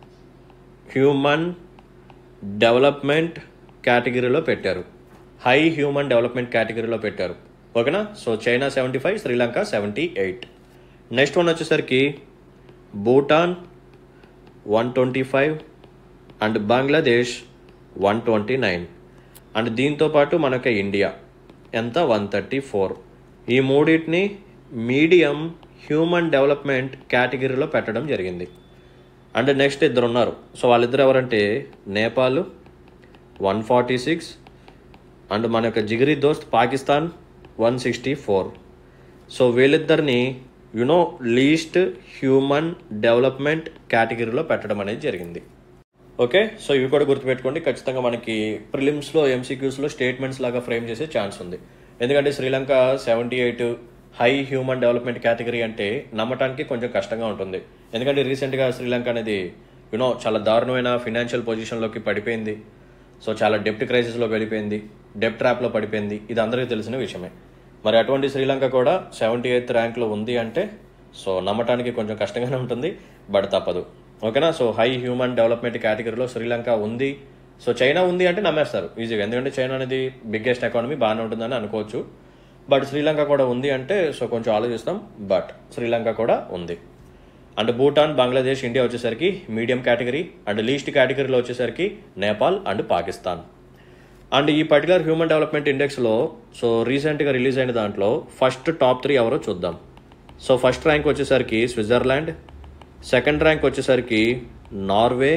హ్యూమన్ డెవలప్మెంట్ కేటగిరీలో పెట్టారు హై హ్యూమన్ డెవలప్మెంట్ కేటగిరీలో పెట్టారు ఓకేనా so China seventy five Sri Lanka seventy eight next one వచ్చేసరికి Bhutan one twenty five and Bangladesh one twenty nine and దీంతో పాటు మనకి ఇండియా ఎంత వన్ థర్టీ ఫోర్ ఈ మూడింటిని మీడియం హ్యూమన్ డెవలప్మెంట్ కేటగిరీలో పెట్టడం జరిగింది అండ్ నెక్స్ట్ ఇద్దరు ఉన్నారు సో వాళ్ళిద్దరు ఎవరంటే Nepal one forty six and మన యొక్క జిగిరి దోస్త్ Pakistan one sixty four so వీళ్ళిద్దరిని యునో లీస్ట్ హ్యూమన్ డెవలప్మెంట్ కేటగిరీలో పెట్టడం అనేది జరిగింది ఓకే సో ఇవి కూడా గుర్తుపెట్టుకోండి ఖచ్చితంగా మనకి ప్రిలిమ్స్లో ఎంసీక్యూస్లో స్టేట్మెంట్స్ లాగా ఫ్రేమ్ చేసే ఛాన్స్ ఉంది ఎందుకంటే Sri Lanka seventy eight high human development category అంటే నమ్మటానికి కొంచెం కష్టంగా ఉంటుంది ఎందుకంటే రీసెంట్గా శ్రీలంక అనేది యునో చాలా దారుణమైన ఫినాన్షియల్ పొజిషన్లోకి పడిపోయింది సో చాలా డెప్ట్ క్రైసిస్లోకి వెళ్ళిపోయింది డెప్ట్ ట్రాప్లో పడిపోయింది ఇది అందరికీ తెలిసిన విషయమే మరి అటువంటి శ్రీలంక కూడా సెవెంటీ ఎయిత్ ర్యాంక్లో ఉంది అంటే సో నమ్మటానికి కొంచెం కష్టంగానే ఉంటుంది బట్ తప్పదు ఓకేనా సో హై హ్యూమన్ డెవలప్మెంట్ కేటగిరీలో శ్రీలంక ఉంది సో చైనా ఉంది అంటే నమ్మేస్తారు ఈజీగా ఎందుకంటే చైనా అనేది బిగ్గెస్ట్ ఎకానమీ బాగానే ఉంటుందని అనుకోవచ్చు బట్ శ్రీలంక కూడా ఉంది అంటే సో కొంచెం ఆలోచిస్తాం బట్ శ్రీలంక కూడా ఉంది అండ్ భూటాన్ బంగ్లాదేశ్ ఇండియా వచ్చేసరికి మీడియం కేటగిరీ అండ్ లీస్ట్ కేటగిరీలో వచ్చేసరికి నేపాల్ అండ్ పాకిస్తాన్ అండ్ ఈ పర్టికులర్ హ్యూమన్ డెవలప్మెంట్ ఇండెక్స్లో సో రీసెంట్గా రిలీజ్ అయిన దాంట్లో ఫస్ట్ టాప్ త్రీ ఎవరో చూద్దాం సో ఫస్ట్ ర్యాంక్ వచ్చేసరికి స్విట్జర్లాండ్ సెకండ్ ర్యాంక్ వచ్చేసరికి నార్వే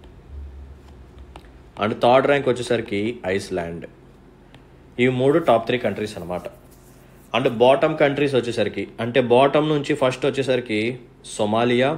అండ్ థర్డ్ ర్యాంక్ వచ్చేసరికి ఐస్లాండ్ ఈ మూడు టాప్ త్రీ కంట్రీస్ అనమాట అండ్ బాటమ్ కంట్రీస్ వచ్చేసరికి అంటే బాటమ్ నుంచి ఫస్ట్ వచ్చేసరికి సొమాలియా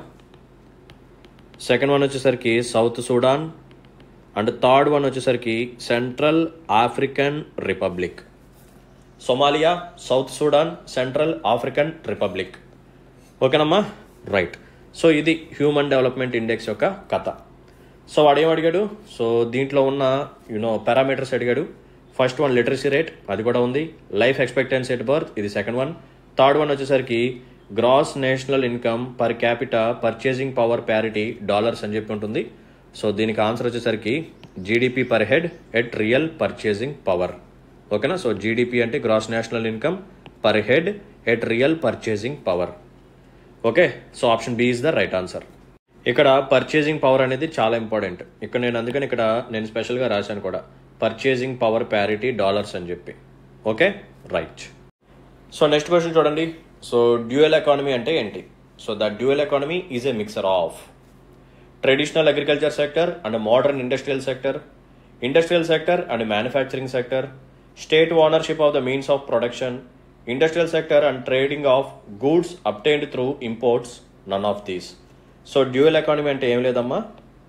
సెకండ్ వన్ వచ్చేసరికి South Sudan and third one వచ్చేసరికి Central African Republic Somalia South Sudan Central African Republic ఓకేనమ్మా రైట్ సో ఇది హ్యూమన్ డెవలప్మెంట్ ఇండెక్స్ యొక్క కథ సో వాడు ఏం అడిగాడు సో దీంట్లో ఉన్న యూనో పారామీటర్స్ అడిగాడు ఫస్ట్ వన్ లిటరసీ రేట్ అది కూడా ఉంది లైఫ్ ఎక్స్పెక్టెన్సీ ఎట్ బర్త్ ఇది సెకండ్ వన్ థర్డ్ వన్ వచ్చేసరికి gross national income per capita purchasing power parity dollars అని చెప్పి ఉంటుంది సో దీనికి ఆన్సర్ వచ్చేసరికి GDP per head at real purchasing power ఓకేనా సో జీడిపి అంటే gross national income per head at real purchasing power okay so option B is the right answer ఇక్కడ purchasing power అనేది చాలా ఇంపార్టెంట్ ఇక్కడ నేను అందుకని ఇక్కడ నేను స్పెషల్గా రాశాను కూడా పర్చేసింగ్ పవర్ ప్యారిటీ డాలర్స్ అని చెప్పి okay right so next question చూడండి సో డ్యూయల్ ఎకానమీ అంటే ఏంటి so the dual economy is a mixer of traditional agriculture sector and modern industrial sector industrial sector and manufacturing sector state ownership of the means of production industrial sector and trading of goods obtained through imports none of these so dual economy అంటే ఏం లేదమ్మా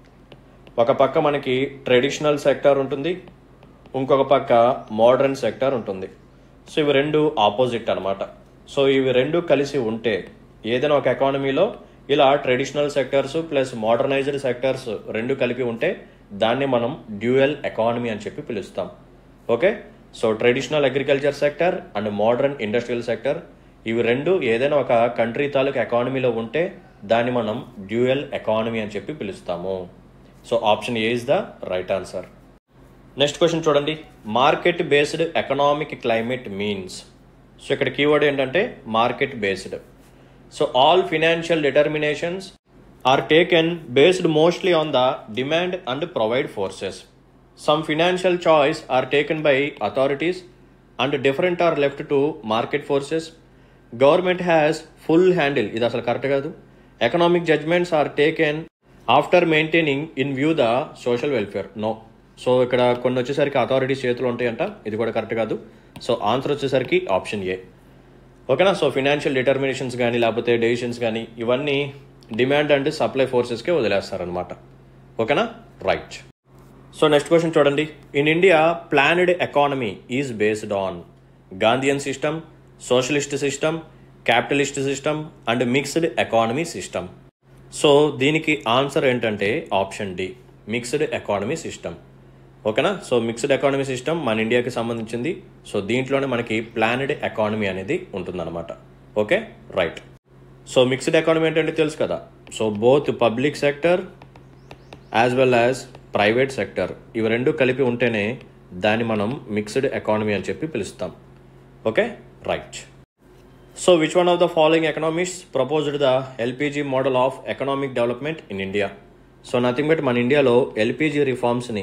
ఒక పక్క మనకి traditional sector ఉంటుంది ఇంకొక పక్క modern sector ఉంటుంది సో ఇవి రెండు ఆపోజిట్ అనమాట సో ఇవి రెండు కలిసి ఉంటే ఏదైనా ఒక ఎకానమీలో ఇలా traditional sectors plus modernised sectors రెండు కలిపి ఉంటే దాన్ని మనం డ్యూయల్ ఎకానమీ అని చెప్పి పిలుస్తాం okay so traditional agriculture sector and modern industrial sector ఇవి రెండు ఏదైనా ఒక కంట్రీ తాలూకు ఎకానమీలో ఉంటే దాన్ని మనం డ్యూయల్ ఎకానమీ అని చెప్పి పిలుస్తాము so option A is the right answer next question చూడండి market based economic climate means so ఇక్కడ కీవర్డ్ ఏంటంటే market based so all financial determinations are taken based mostly on the demand and provide forces some financial choice are taken by authorities and different are left to market forces government has full handle ఇది అసలు correct కాదు economic judgements are taken after maintaining in view the social welfare no so ఇక్కడ కొన్ని వచ్చేసరికి authorities చేతులు ఉంటాయంట ఇది కూడా కరెక్ట్ కాదు సో ఆన్సర్ వచ్చేసరికి ఆప్షన్ ఏ ఓకేనా సో ఫినాన్షియల్ డిటర్మినేషన్స్ కానీ లేకపోతే డెసిషన్స్ కానీ ఇవన్నీ డిమాండ్ అండ్ సప్లై ఫోర్సెస్కే వదిలేస్తారనమాట ఓకేనా రైట్ సో నెక్స్ట్ క్వశ్చన్ చూడండి in India planned economy is based on Gandhian system socialist system capitalist system and mixed economy system so దీనికి ఆన్సర్ ఏంటంటే option D mixed economy system ఓకేనా so mixed economy system మన ఇండియాకి సంబంధించింది so దీంట్లోనే మనకి planned economy అనేది ఉంటుందన్నమాట okay right so mixed economy ఏంటంటే తెలుసు కదా so both public sector as well as private sector ఇవి రెండు కలిపి ఉంటేనే దాన్ని మనం మిక్స్డ్ ఎకానమీ అని చెప్పి పిలుస్తాం okay right so which one of the following economics proposed the LPG model of economic development in India so nothing but మన ఇండియాలో ఎల్పిజి రిఫార్మ్స్ని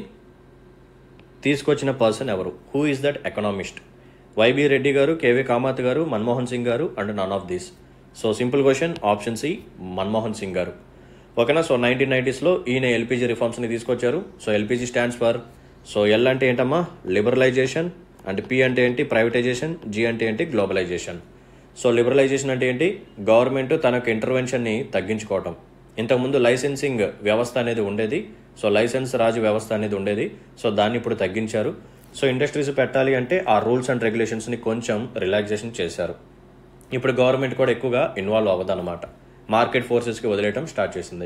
తీసుకొచ్చిన పర్సన్ ఎవరు who is that economist YB Reddy గారు కేవీ కామత్ గారు మన్మోహన్ సింగ్ గారు and none of these so simple question option C Manmohan Singh గారు ఓకేనా సో నైన్టీన్ నైంటీస్లో ఈయన ఎల్పిజి రిఫార్మ్స్ని తీసుకొచ్చారు so LPG stands for so L అంటే ఏంటమ్మా లిబరలైజేషన్ అండ్ పి అంటే ఏంటి ప్రైవేటైజేషన్ జి అంటే ఏంటి గ్లోబలైజేషన్ సో లిబరలైజేషన్ అంటే ఏంటి గవర్నమెంట్ తనకు ఇంటర్వెన్షన్ని తగ్గించుకోవటం ఇంతకుముందు లైసెన్సింగ్ వ్యవస్థ అనేది ఉండేది సో లైసెన్స్ రాజు వ్యవస్థ అనేది ఉండేది సో దాన్ని ఇప్పుడు తగ్గించారు సో ఇండస్ట్రీస్ పెట్టాలి అంటే ఆ రూల్స్ అండ్ రెగ్యులేషన్స్ని కొంచెం రిలాక్సేషన్ చేశారు ఇప్పుడు గవర్నమెంట్ కూడా ఎక్కువగా ఇన్వాల్వ్ అవ్వదు అనమాట మార్కెట్ ఫోర్సెస్కి వదిలేయడం స్టార్ట్ చేసింది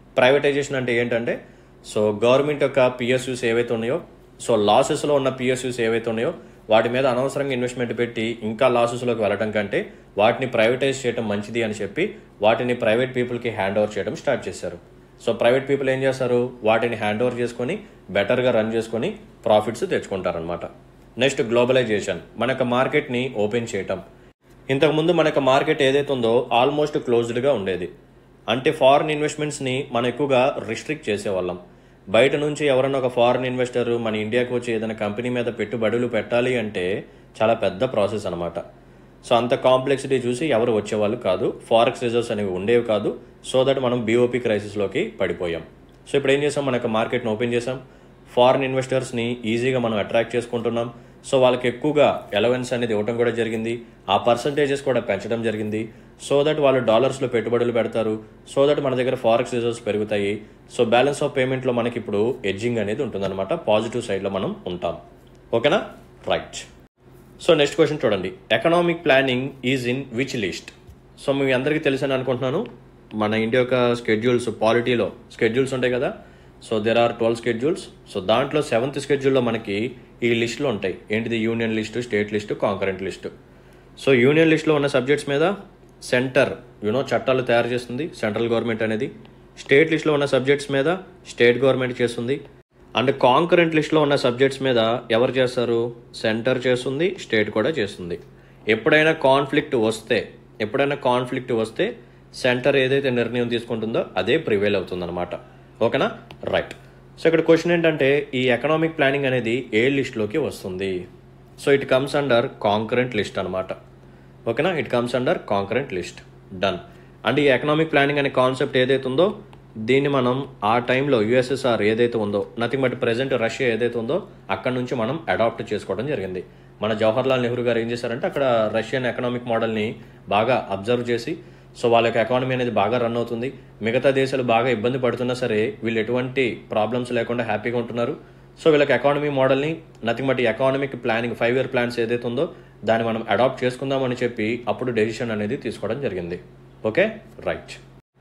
ప్రైవేటైజేషన్ అంటే ఏంటంటే సో గవర్నమెంట్ యొక్క పిఎస్యూస్ ఏవైతే ఉన్నాయో సో లాసెస్లో ఉన్న పిఎస్యూస్ ఏవైతే ఉన్నాయో వాటి మీద అనవసరంగా ఇన్వెస్ట్మెంట్ పెట్టి ఇంకా లాసెస్లోకి వెళ్ళడం కంటే వాటిని ప్రైవేటైజ్ చేయడం మంచిది అని చెప్పి వాటిని ప్రైవేట్ పీపుల్కి హ్యాండ్ ఓవర్ చేయడం స్టార్ట్ చేశారు సో ప్రైవేట్ పీపుల్ ఏం చేస్తారు వాటిని హ్యాండ్ ఓవర్ చేసుకొని బెటర్గా రన్ చేసుకొని ప్రాఫిట్స్ తెచ్చుకుంటారనమాట నెక్స్ట్ గ్లోబలైజేషన్ మన యొక్క మార్కెట్ని ఓపెన్ చేయటం ఇంతకుముందు మన యొక్క మార్కెట్ ఏదైతే ఉందో ఆల్మోస్ట్ క్లోజ్డ్గా ఉండేది అంటే ఫారిన్ ఇన్వెస్ట్మెంట్స్ని మనం ఎక్కువగా రిస్ట్రిక్ట్ చేసేవాళ్ళం బయట నుంచి ఎవరైనా ఒక ఫారిన్ ఇన్వెస్టర్ మన ఇండియాకి వచ్చి ఏదైనా కంపెనీ మీద పెట్టుబడులు పెట్టాలి అంటే చాలా పెద్ద ప్రాసెస్ అనమాట సో అంత కాంప్లెక్సిటీ చూసి ఎవరు వచ్చేవాళ్ళు కాదు ఫారెక్స్ రిజర్వ్స్ అనేవి ఉండేవి కాదు సో దట్ మనం బీఓపీ క్రైసిస్లోకి పడిపోయాం సో ఇప్పుడు ఏం చేసాం మన యొక్క మార్కెట్ని ఓపెన్ చేసాం ఫారిన్ ఇన్వెస్టర్స్ని ఈజీగా మనం అట్రాక్ట్ చేసుకుంటున్నాం సో వాళ్ళకి ఎక్కువగా ఎలవెన్స్ అనేది ఇవ్వడం కూడా జరిగింది ఆ పర్సంటేజెస్ కూడా పెంచడం జరిగింది సో దట్ వాళ్ళు డాలర్స్లో పెట్టుబడులు పెడతారు సో దట్ మన దగ్గర ఫారెక్స్ రిజర్వ్స్ పెరుగుతాయి సో బ్యాలెన్స్ ఆఫ్ పేమెంట్లో మనకి ఇప్పుడు ఎడ్జింగ్ అనేది ఉంటుందన్నమాట పాజిటివ్ సైడ్లో మనం ఉంటాం ఓకేనా రైట్ సో నెక్స్ట్ క్వశ్చన్ చూడండి economic planning is in which list so మీ అందరికీ తెలుసని అనుకుంటున్నాను మన ఇండియా యొక్క స్కెడ్యూల్స్ పాలిటీలో స్కెడ్యూల్స్ ఉంటాయి కదా so there are twelve schedules so దాంట్లో సెవెంత్ స్కెడ్యూల్లో మనకి ఈ లిస్టులు ఉంటాయి ఏంటిది union list state list concurrent list so union లిస్ట్లో ఉన్న సబ్జెక్ట్స్ మీద సెంటర్ యూనో చట్టాలు తయారు చేస్తుంది సెంట్రల్ గవర్నమెంట్ అనేది స్టేట్ లిస్ట్లో ఉన్న సబ్జెక్ట్స్ మీద స్టేట్ గవర్నమెంట్ చేస్తుంది అండ్ కాంకరెంట్ లిస్ట్లో ఉన్న సబ్జెక్ట్స్ మీద ఎవరు చేస్తారు సెంటర్ చేస్తుంది స్టేట్ కూడా చేస్తుంది ఎప్పుడైనా కాన్ఫ్లిక్ట్ వస్తే ఎప్పుడైనా కాన్ఫ్లిక్ట్ వస్తే సెంటర్ ఏదైతే నిర్ణయం తీసుకుంటుందో అదే ప్రివేల్ అవుతుందన్నమాట ఓకేనా రైట్ సో ఇక్కడ క్వశ్చన్ ఏంటంటే ఈ ఎకనామిక్ ప్లానింగ్ అనేది ఏ లిస్ట్లోకి వస్తుంది so it comes under concurrent list అనమాట ఓకేనా it comes under concurrent list done and ఈ ఎకనామిక్ ప్లానింగ్ అనే కాన్సెప్ట్ ఏదైతే ఉందో దీన్ని మనం ఆ టైంలో యుఎస్ఎస్ఆర్ ఏదైతే ఉందో నథింగ్ బట్ ప్రెసెంట్ రష్యా ఏదైతే ఉందో అక్కడ నుంచి మనం అడాప్ట్ చేసుకోవడం జరిగింది మన జవహర్లాల్ నెహ్రూ గారు ఏం చేశారంటే అక్కడ రష్యన్ ఎకనామిక్ మోడల్ని బాగా అబ్జర్వ్ చేసి సో వాళ్ళ యొక్క ఎకానమీ అనేది బాగా రన్ అవుతుంది మిగతా దేశాలు బాగా ఇబ్బంది పడుతున్నా సరే వీళ్ళు ఎటువంటి ప్రాబ్లమ్స్ లేకుండా హ్యాపీగా ఉంటున్నారు సో వీళ్ళకి ఎకానమీ మోడల్ని nothing but economic planning five year plans ఏదైతే ఉందో దాన్ని మనం అడాప్ట్ చేసుకుందామని చెప్పి అప్పుడు డెసిషన్ అనేది తీసుకోవడం జరిగింది ఓకే రైట్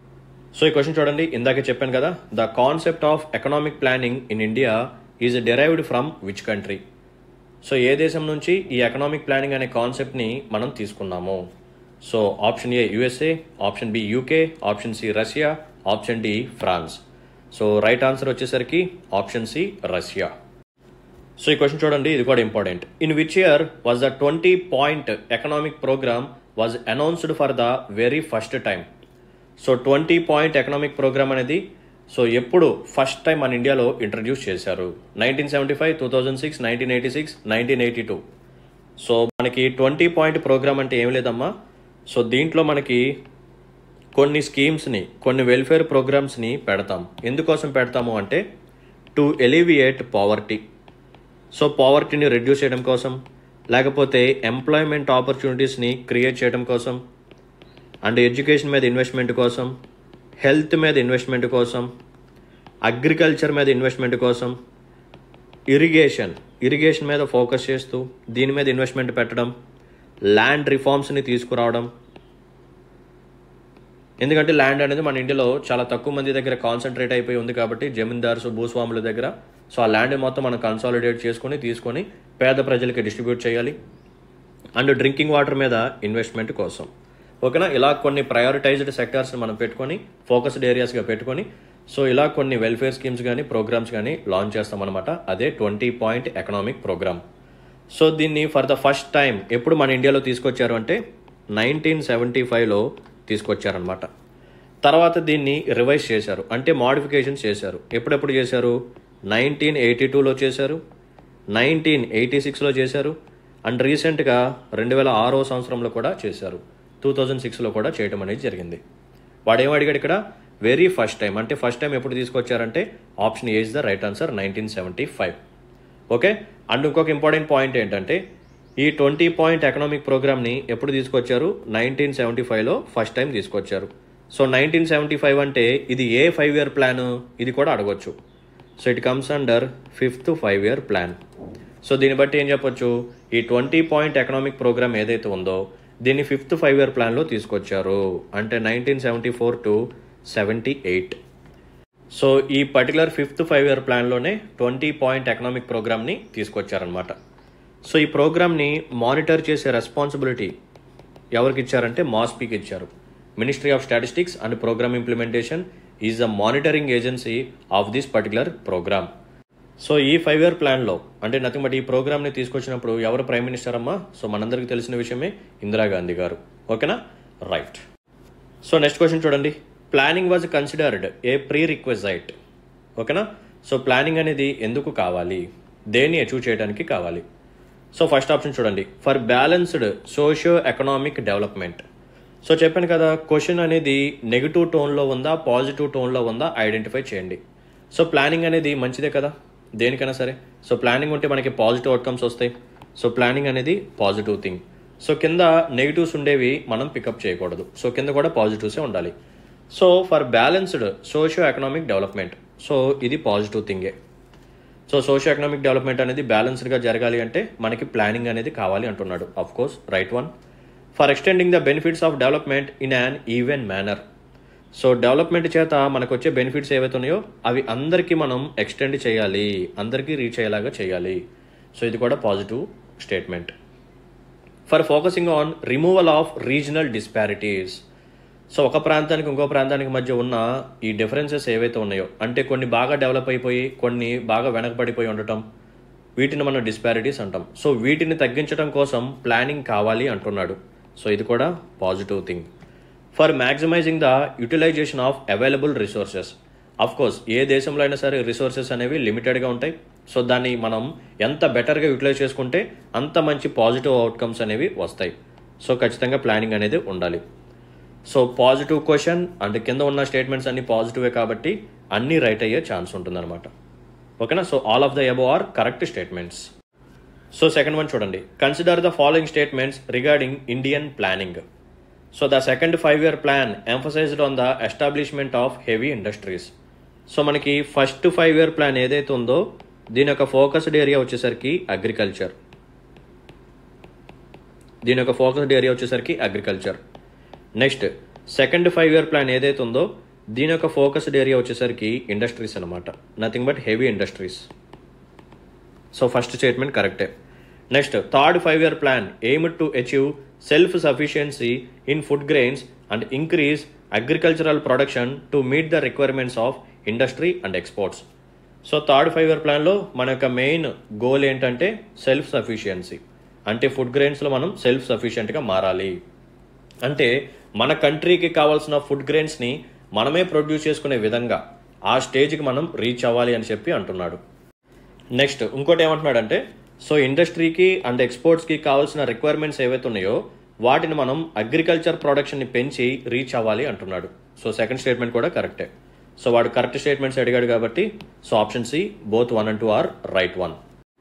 సో ఈ క్వశ్చన్ చూడండి ఇందాకే చెప్పాను కదా the concept of economic planning in India is derived from which country so ఏ దేశం నుంచి ఈ ఎకనామిక్ ప్లానింగ్ అనే కాన్సెప్ట్ని మనం తీసుకున్నాము so option A USA option B UK option C Russia option D France so right answer వచ్చేసరికి option C Russia so ఈ క్వశ్చన్ చూడండి ఇది కూడా important in which year was the twenty point economic programme was announced for the very first time so twenty point economic programme అనేది so ఎప్పుడు first time మన ఇండియాలో introduce చేశారు nineteen seventy five two thousand six nineteen eighty six nineteen eighty two so మనకి twenty point programme అంటే ఏం లేదమ్మా so దీంట్లో మనకి కొన్ని స్కీమ్స్ని కొన్ని వెల్ఫేర్ ప్రోగ్రామ్స్ని పెడతాం ఎందుకోసం పెడతాము అంటే టు ఎలివియేట్ పావర్టీ సో పావర్టీని రెడ్యూస్ చేయడం కోసం లేకపోతే ఎంప్లాయ్మెంట్ ఆపర్చునిటీస్ని క్రియేట్ చేయడం కోసం అండ్ ఎడ్యుకేషన్ మీద ఇన్వెస్ట్మెంట్ కోసం హెల్త్ మీద ఇన్వెస్ట్మెంట్ కోసం అగ్రికల్చర్ మీద ఇన్వెస్ట్మెంట్ కోసం ఇరిగేషన్ ఇరిగేషన్ మీద ఫోకస్ చేస్తూ దీని మీద ఇన్వెస్ట్మెంట్ పెట్టడం ల్యాండ్ రిఫార్మ్స్ని తీసుకురావడం ఎందుకంటే ల్యాండ్ అనేది మన ఇండియాలో చాలా తక్కువ మంది దగ్గర కాన్సన్ట్రేట్ అయిపోయి ఉంది కాబట్టి జమీందార్స్ భూస్వాముల దగ్గర సో ఆ ల్యాండ్ మొత్తం మనం కన్సాలిడేట్ చేసుకొని తీసుకొని పేద ప్రజలకి డిస్ట్రిబ్యూట్ చేయాలి అండ్ డ్రింకింగ్ వాటర్ మీద ఇన్వెస్ట్మెంట్ కోసం ఓకేనా ఇలా కొన్ని ప్రయారిటైజ్డ్ సెక్టార్స్ మనం పెట్టుకొని ఫోకస్డ్ ఏరియాస్గా పెట్టుకొని సో ఇలా కొన్ని వెల్ఫేర్ స్కీమ్స్ కానీ ప్రోగ్రామ్స్ కానీ లాంచ్ చేస్తామన్నమాట అదే twenty point economic programme so దీన్ని ఫర్ ద ఫస్ట్ టైం ఎప్పుడు మన ఇండియాలో తీసుకొచ్చారు అంటే నైన్టీన్ సెవెంటీ ఫైవ్లో తీసుకొచ్చారనమాట తర్వాత దీన్ని రివైజ్ చేశారు అంటే మాడిఫికేషన్స్ చేశారు ఎప్పుడెప్పుడు చేశారు నైన్టీన్ ఎయిటీ టూలో చేశారు నైన్టీన్ ఎయిటీ సిక్స్లో చేశారు అండ్ రీసెంట్గా రెండు వేల ఆరో సంవత్సరంలో కూడా చేశారు టూ థౌజండ్ సిక్స్లో కూడా చేయడం అనేది జరిగింది వాడు ఏం అడిగాడు ఇక్కడ వెరీ ఫస్ట్ టైం అంటే ఫస్ట్ టైం ఎప్పుడు తీసుకొచ్చారంటే option A is the right answer nineteen seventy five okay and ఇంకొక ఇంపార్టెంట్ పాయింట్ ఏంటంటే ఈ ట్వంటీ పాయింట్ ఎకనామిక్ ప్రోగ్రామ్ని ఎప్పుడు తీసుకొచ్చారు నైన్టీన్ సెవెంటీ ఫైవ్లో ఫస్ట్ టైం తీసుకొచ్చారు సో నైన్టీన్ సెవెంటీ ఫైవ్ అంటే ఇది ఏ ఫైవ్ ఇయర్ ప్లాన్ ఇది కూడా అడగొచ్చు so it comes under fifth five year plan so దీన్ని బట్టి ఏం చెప్పొచ్చు ఈ ట్వంటీ పాయింట్ ఎకనామిక్ ప్రోగ్రామ్ ఏదైతే ఉందో దీన్ని ఫిఫ్త్ ఫైవ్ ఇయర్ ప్లాన్లో తీసుకొచ్చారు అంటే nineteen seventy four to seventy eight so ఈ పర్టికులర్ ఫిఫ్త్ ఫైవ్ ఇయర్ ప్లాన్లోనే ట్వంటీ పాయింట్ ఎకనామిక్ ప్రోగ్రామ్ని తీసుకొచ్చారనమాట సో ఈ ప్రోగ్రామ్ని మానిటర్ చేసే రెస్పాన్సిబిలిటీ ఎవరికి ఇచ్చారంటే మాస్పీకి ఇచ్చారు ministry of statistics and programme implementation is the monitoring agency of this particular programme so ఈ ఫైవ్ ఇయర్ ప్లాన్లో అంటే నథింగ్ బట్ ఈ ప్రోగ్రామ్ని తీసుకొచ్చినప్పుడు ఎవరు ప్రైమ్ మినిస్టర్ అమ్మా సో మనందరికీ తెలిసిన విషయమే ఇందిరాగాంధీ గారు ఓకేనా రైట్ సో నెక్స్ట్ క్వశ్చన్ చూడండి planning was considered a prerequisite ఓకేనా సో ప్లానింగ్ అనేది ఎందుకు కావాలి దేన్ని అచీవ్ చేయడానికి కావాలి సో ఫస్ట్ ఆప్షన్ చూడండి for balanced socio economic development so చెప్పాను కదా క్వశ్చన్ అనేది నెగిటివ్ టోన్లో ఉందా పాజిటివ్ టోన్లో ఉందా ఐడెంటిఫై చేయండి సో ప్లానింగ్ అనేది మంచిదే కదా దేనికైనా సరే సో ప్లానింగ్ ఉంటే మనకి పాజిటివ్ అవుట్కమ్స్ వస్తాయి సో ప్లానింగ్ అనేది పాజిటివ్ థింగ్ సో కింద నెగిటివ్స్ ఉండేవి మనం పికప్ చేయకూడదు సో కింద కూడా పాజిటివ్సే ఉండాలి so for balanced socio economic development so ఇది పాజిటివ్ థింగే సో సోషియో ఎకనామిక్ డెవలప్మెంట్ అనేది బ్యాలెన్స్డ్గా జరగాలి అంటే మనకి ప్లానింగ్ అనేది కావాలి అంటున్నాడు of course right one for extending the benefits of development in an even manner so development చేత మనకు వచ్చే బెనిఫిట్స్ ఏవైతే ఉన్నాయో అవి అందరికీ మనం ఎక్స్టెండ్ చేయాలి అందరికీ రీచ్ అయ్యేలాగా చేయాలి సో ఇది కూడా positive statement for focusing on removal of regional disparities so ఒక ప్రాంతానికి ఇంకో ప్రాంతానికి మధ్య ఉన్న ఈ డిఫరెన్సెస్ ఏవైతే ఉన్నాయో అంటే కొన్ని బాగా డెవలప్ అయిపోయి కొన్ని బాగా వెనకబడిపోయి ఉండటం వీటిని మనం డిస్పారిటీస్ అంటాం సో వీటిని తగ్గించడం కోసం ప్లానింగ్ కావాలి అంటున్నాడు సో ఇది కూడా positive thing for maximising the utilisation of available resources of course ఏ దేశంలో అయినా సరే రిసోర్సెస్ అనేవి లిమిటెడ్గా ఉంటాయి సో దాన్ని మనం ఎంత బెటర్గా యూటిలైజ్ చేసుకుంటే అంత మంచి పాజిటివ్ అవుట్కమ్స్ అనేవి వస్తాయి సో ఖచ్చితంగా ప్లానింగ్ అనేది ఉండాలి సో పాజిటివ్ క్వశ్చన్ అండ్ కింద ఉన్న స్టేట్మెంట్స్ అన్ని పాజిటివే కాబట్టి అన్నీ రైట్ అయ్యే ఛాన్స్ ఉంటుందన్నమాట ఓకేనా so all of the above are correct statements so second one చూడండి consider the following statements regarding Indian planning so the second five year plan emphasised on the establishment of heavy industries so మనకి first five year plan ఏదైతే ఉందో దీని యొక్క focused area వచ్చేసరికి agriculture దీని యొక్క focused area వచ్చేసరికి agriculture next second five year plan ఏదైతే ఉందో దీని యొక్క ఫోకస్డ్ ఏరియా వచ్చేసరికి ఇండస్ట్రీస్ అనమాట nothing but heavy industries so first statement కరెక్టే next third five year plan aim to achieve self sufficiency in food grains and increase agricultural production to meet the requirements of industry and exports so third five year ప్లాన్లో మన యొక్క main goal ఏంటంటే self sufficiency అంటే food గ్రెయిన్స్లో మనం self సఫిషియెంట్గా మారాలి అంటే మన కంట్రీకి కావాల్సిన ఫుడ్ గ్రెయిన్స్ని మనమే ప్రొడ్యూస్ చేసుకునే విధంగా ఆ స్టేజ్కి మనం రీచ్ అవ్వాలి అని చెప్పి అంటున్నాడు నెక్స్ట్ ఇంకోటి ఏమంటున్నాడంటే సో ఇండస్ట్రీకి అండ్ ఎక్స్పోర్ట్స్కి కావాల్సిన రిక్వైర్మెంట్స్ ఏవైతే ఉన్నాయో వాటిని మనం అగ్రికల్చర్ ప్రొడక్షన్ని పెంచి రీచ్ అవ్వాలి అంటున్నాడు సో సెకండ్ స్టేట్మెంట్ కూడా కరెక్టే సో వాడు కరెక్ట్ స్టేట్మెంట్స్ అడిగాడు కాబట్టి so option C both one and two are right one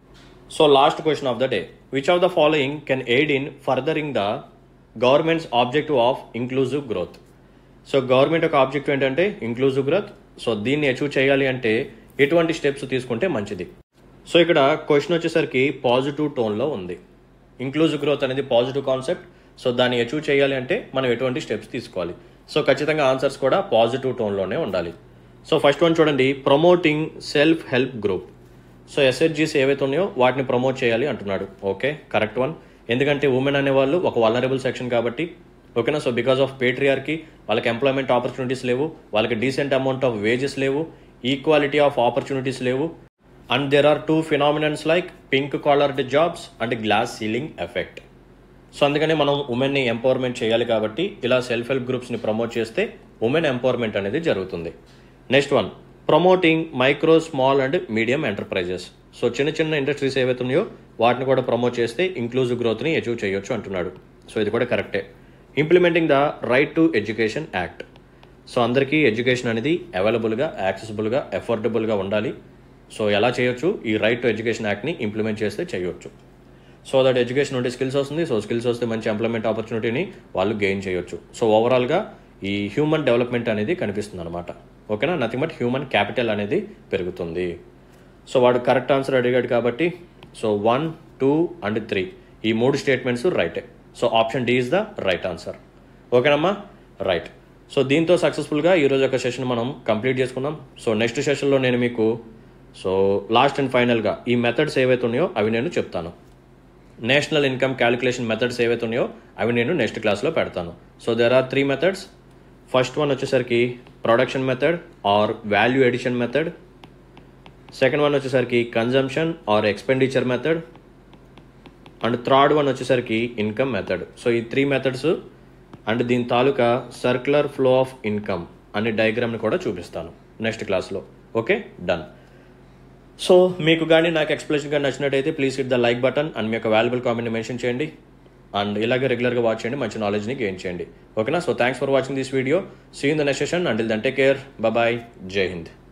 so last question of the day which of the following can aid in furthering the government's objective of inclusive growth so government యొక్క objective ఏంటంటే inclusive growth so దీన్ని achieve చేయాలి అంటే ఎటువంటి steps తీసుకుంటే మంచిది so ఇక్కడ question వచ్చేసరికి పాజిటివ్ టోన్లో ఉంది ఇంక్లూజివ్ గ్రోత్ అనేది పాజిటివ్ కాన్సెప్ట్ సో దాన్ని అచీవ్ చేయాలి అంటే మనం ఎటువంటి స్టెప్స్ తీసుకోవాలి సో ఖచ్చితంగా ఆన్సర్స్ కూడా పాజిటివ్ టోన్లోనే ఉండాలి సో ఫస్ట్ వన్ చూడండి promoting self help group so ఎస్హెచ్జీస్ ఏవైతే ఉన్నాయో వాటిని ప్రమోట్ చేయాలి అంటున్నాడు ఓకే కరెక్ట్ వన్ ఎందుకంటే ఉమెన్ అనేవాళ్ళు ఒక వలనరబుల్ సెక్షన్ కాబట్టి ఓకేనా సో బికాస్ ఆఫ్ పేట్రియార్కి వాళ్ళకి ఎంప్లాయ్మెంట్ ఆపర్చునిటీస్ లేవు వాళ్ళకి డీసెంట్ అమౌంట్ ఆఫ్ వేజెస్ లేవు ఈక్వాలిటీ ఆఫ్ ఆపర్చునిటీస్ లేవు and there are two phenomenons like pink collared jobs and glass ceiling effect so అందుకనే మనం ఉమెన్ని ఎంపవర్మెంట్ చేయాలి కాబట్టి ఇలా సెల్ఫ్ హెల్ప్ గ్రూప్స్ని ప్రమోట్ చేస్తే ఉమెన్ ఎంపవర్మెంట్ అనేది జరుగుతుంది next one promoting micro small and medium enterprises so చిన్న చిన్న ఇండస్ట్రీస్ ఏవైతే ఉన్నాయో వాటిని కూడా ప్రమోట్ చేస్తే ఇంక్లూజివ్ గ్రోత్ని అచీవ్ చేయొచ్చు అంటున్నాడు సో ఇది కూడా కరెక్టే implementing the right to education act so అందరికీ ఎడ్యుకేషన్ అనేది అవైలబుల్గా యాక్సెసిబుల్గా ఎఫోర్డబుల్గా ఉండాలి సో ఎలా చేయొచ్చు ఈ రైట్ టు ఎడ్యుకేషన్ యాక్ట్ని ఇంప్లిమెంట్ చేస్తే చేయొచ్చు సో దట్ ఎడ్యుకేషన్ ఉంటే స్కిల్స్ వస్తుంది సో స్కిల్స్ వస్తే మంచి ఎంప్లాయ్మెంట్ ఆపర్చునిటీని వాళ్ళు గెయిన్ చేయొచ్చు సో ఓవరాల్గా ఈ హ్యూమన్ డెవలప్మెంట్ అనేది కనిపిస్తుంది అనమాట ఓకేనా నథింగ్ బట్ హ్యూమన్ క్యాపిటల్ అనేది పెరుగుతుంది సో వాడు కరెక్ట్ ఆన్సర్ అడిగాడు కాబట్టి so one two and three ఈ మూడు స్టేట్మెంట్స్ రైటే so option D is the right answer ఓకేనమ్మా రైట్ సో దీంతో సక్సెస్ఫుల్గా ఈరోజు ఒక సెషన్ మనం కంప్లీట్ చేసుకున్నాం సో నెక్స్ట్ సెషన్లో నేను మీకు సో లాస్ట్ అండ్ ఫైనల్గా ఈ మెథడ్స్ ఏవైతే ఉన్నాయో అవి నేను చెప్తాను నేషనల్ ఇన్కమ్ క్యాలిక్యులేషన్ మెథడ్స్ ఏవైతే ఉన్నాయో అవి నేను నెక్స్ట్ క్లాస్లో పెడతాను so there are three methods first one వచ్చేసరికి production method or value addition method second one వచ్చేసరికి consumption or expenditure method and third one వచ్చేసరికి ఇన్కమ్ మెథడ్ సో ఈ త్రీ మెథడ్స్ అండ్ దీని తాలూకా సర్క్యులర్ ఫ్లో ఆఫ్ ఇన్కమ్ అనే డయాగ్రామ్ని కూడా చూపిస్తాను నెక్స్ట్ క్లాస్లో ఓకే డన్ సో మీకు కానీ నాకు ఎక్స్ప్లెనేషన్ కానీ నచ్చినట్టయితే please hit the like button and మీ యొక్క వాల్యుబుల్ కామెంట్ని మెన్షన్ చేయండి అండ్ ఇలాగే రెగ్యులర్గా వాచ్ చేయండి మంచి నాలెడ్జ్ని గెయిన్ చేయండి ఓకేనా so thanks for watching this video see in the next session until then take care bye జై హింద్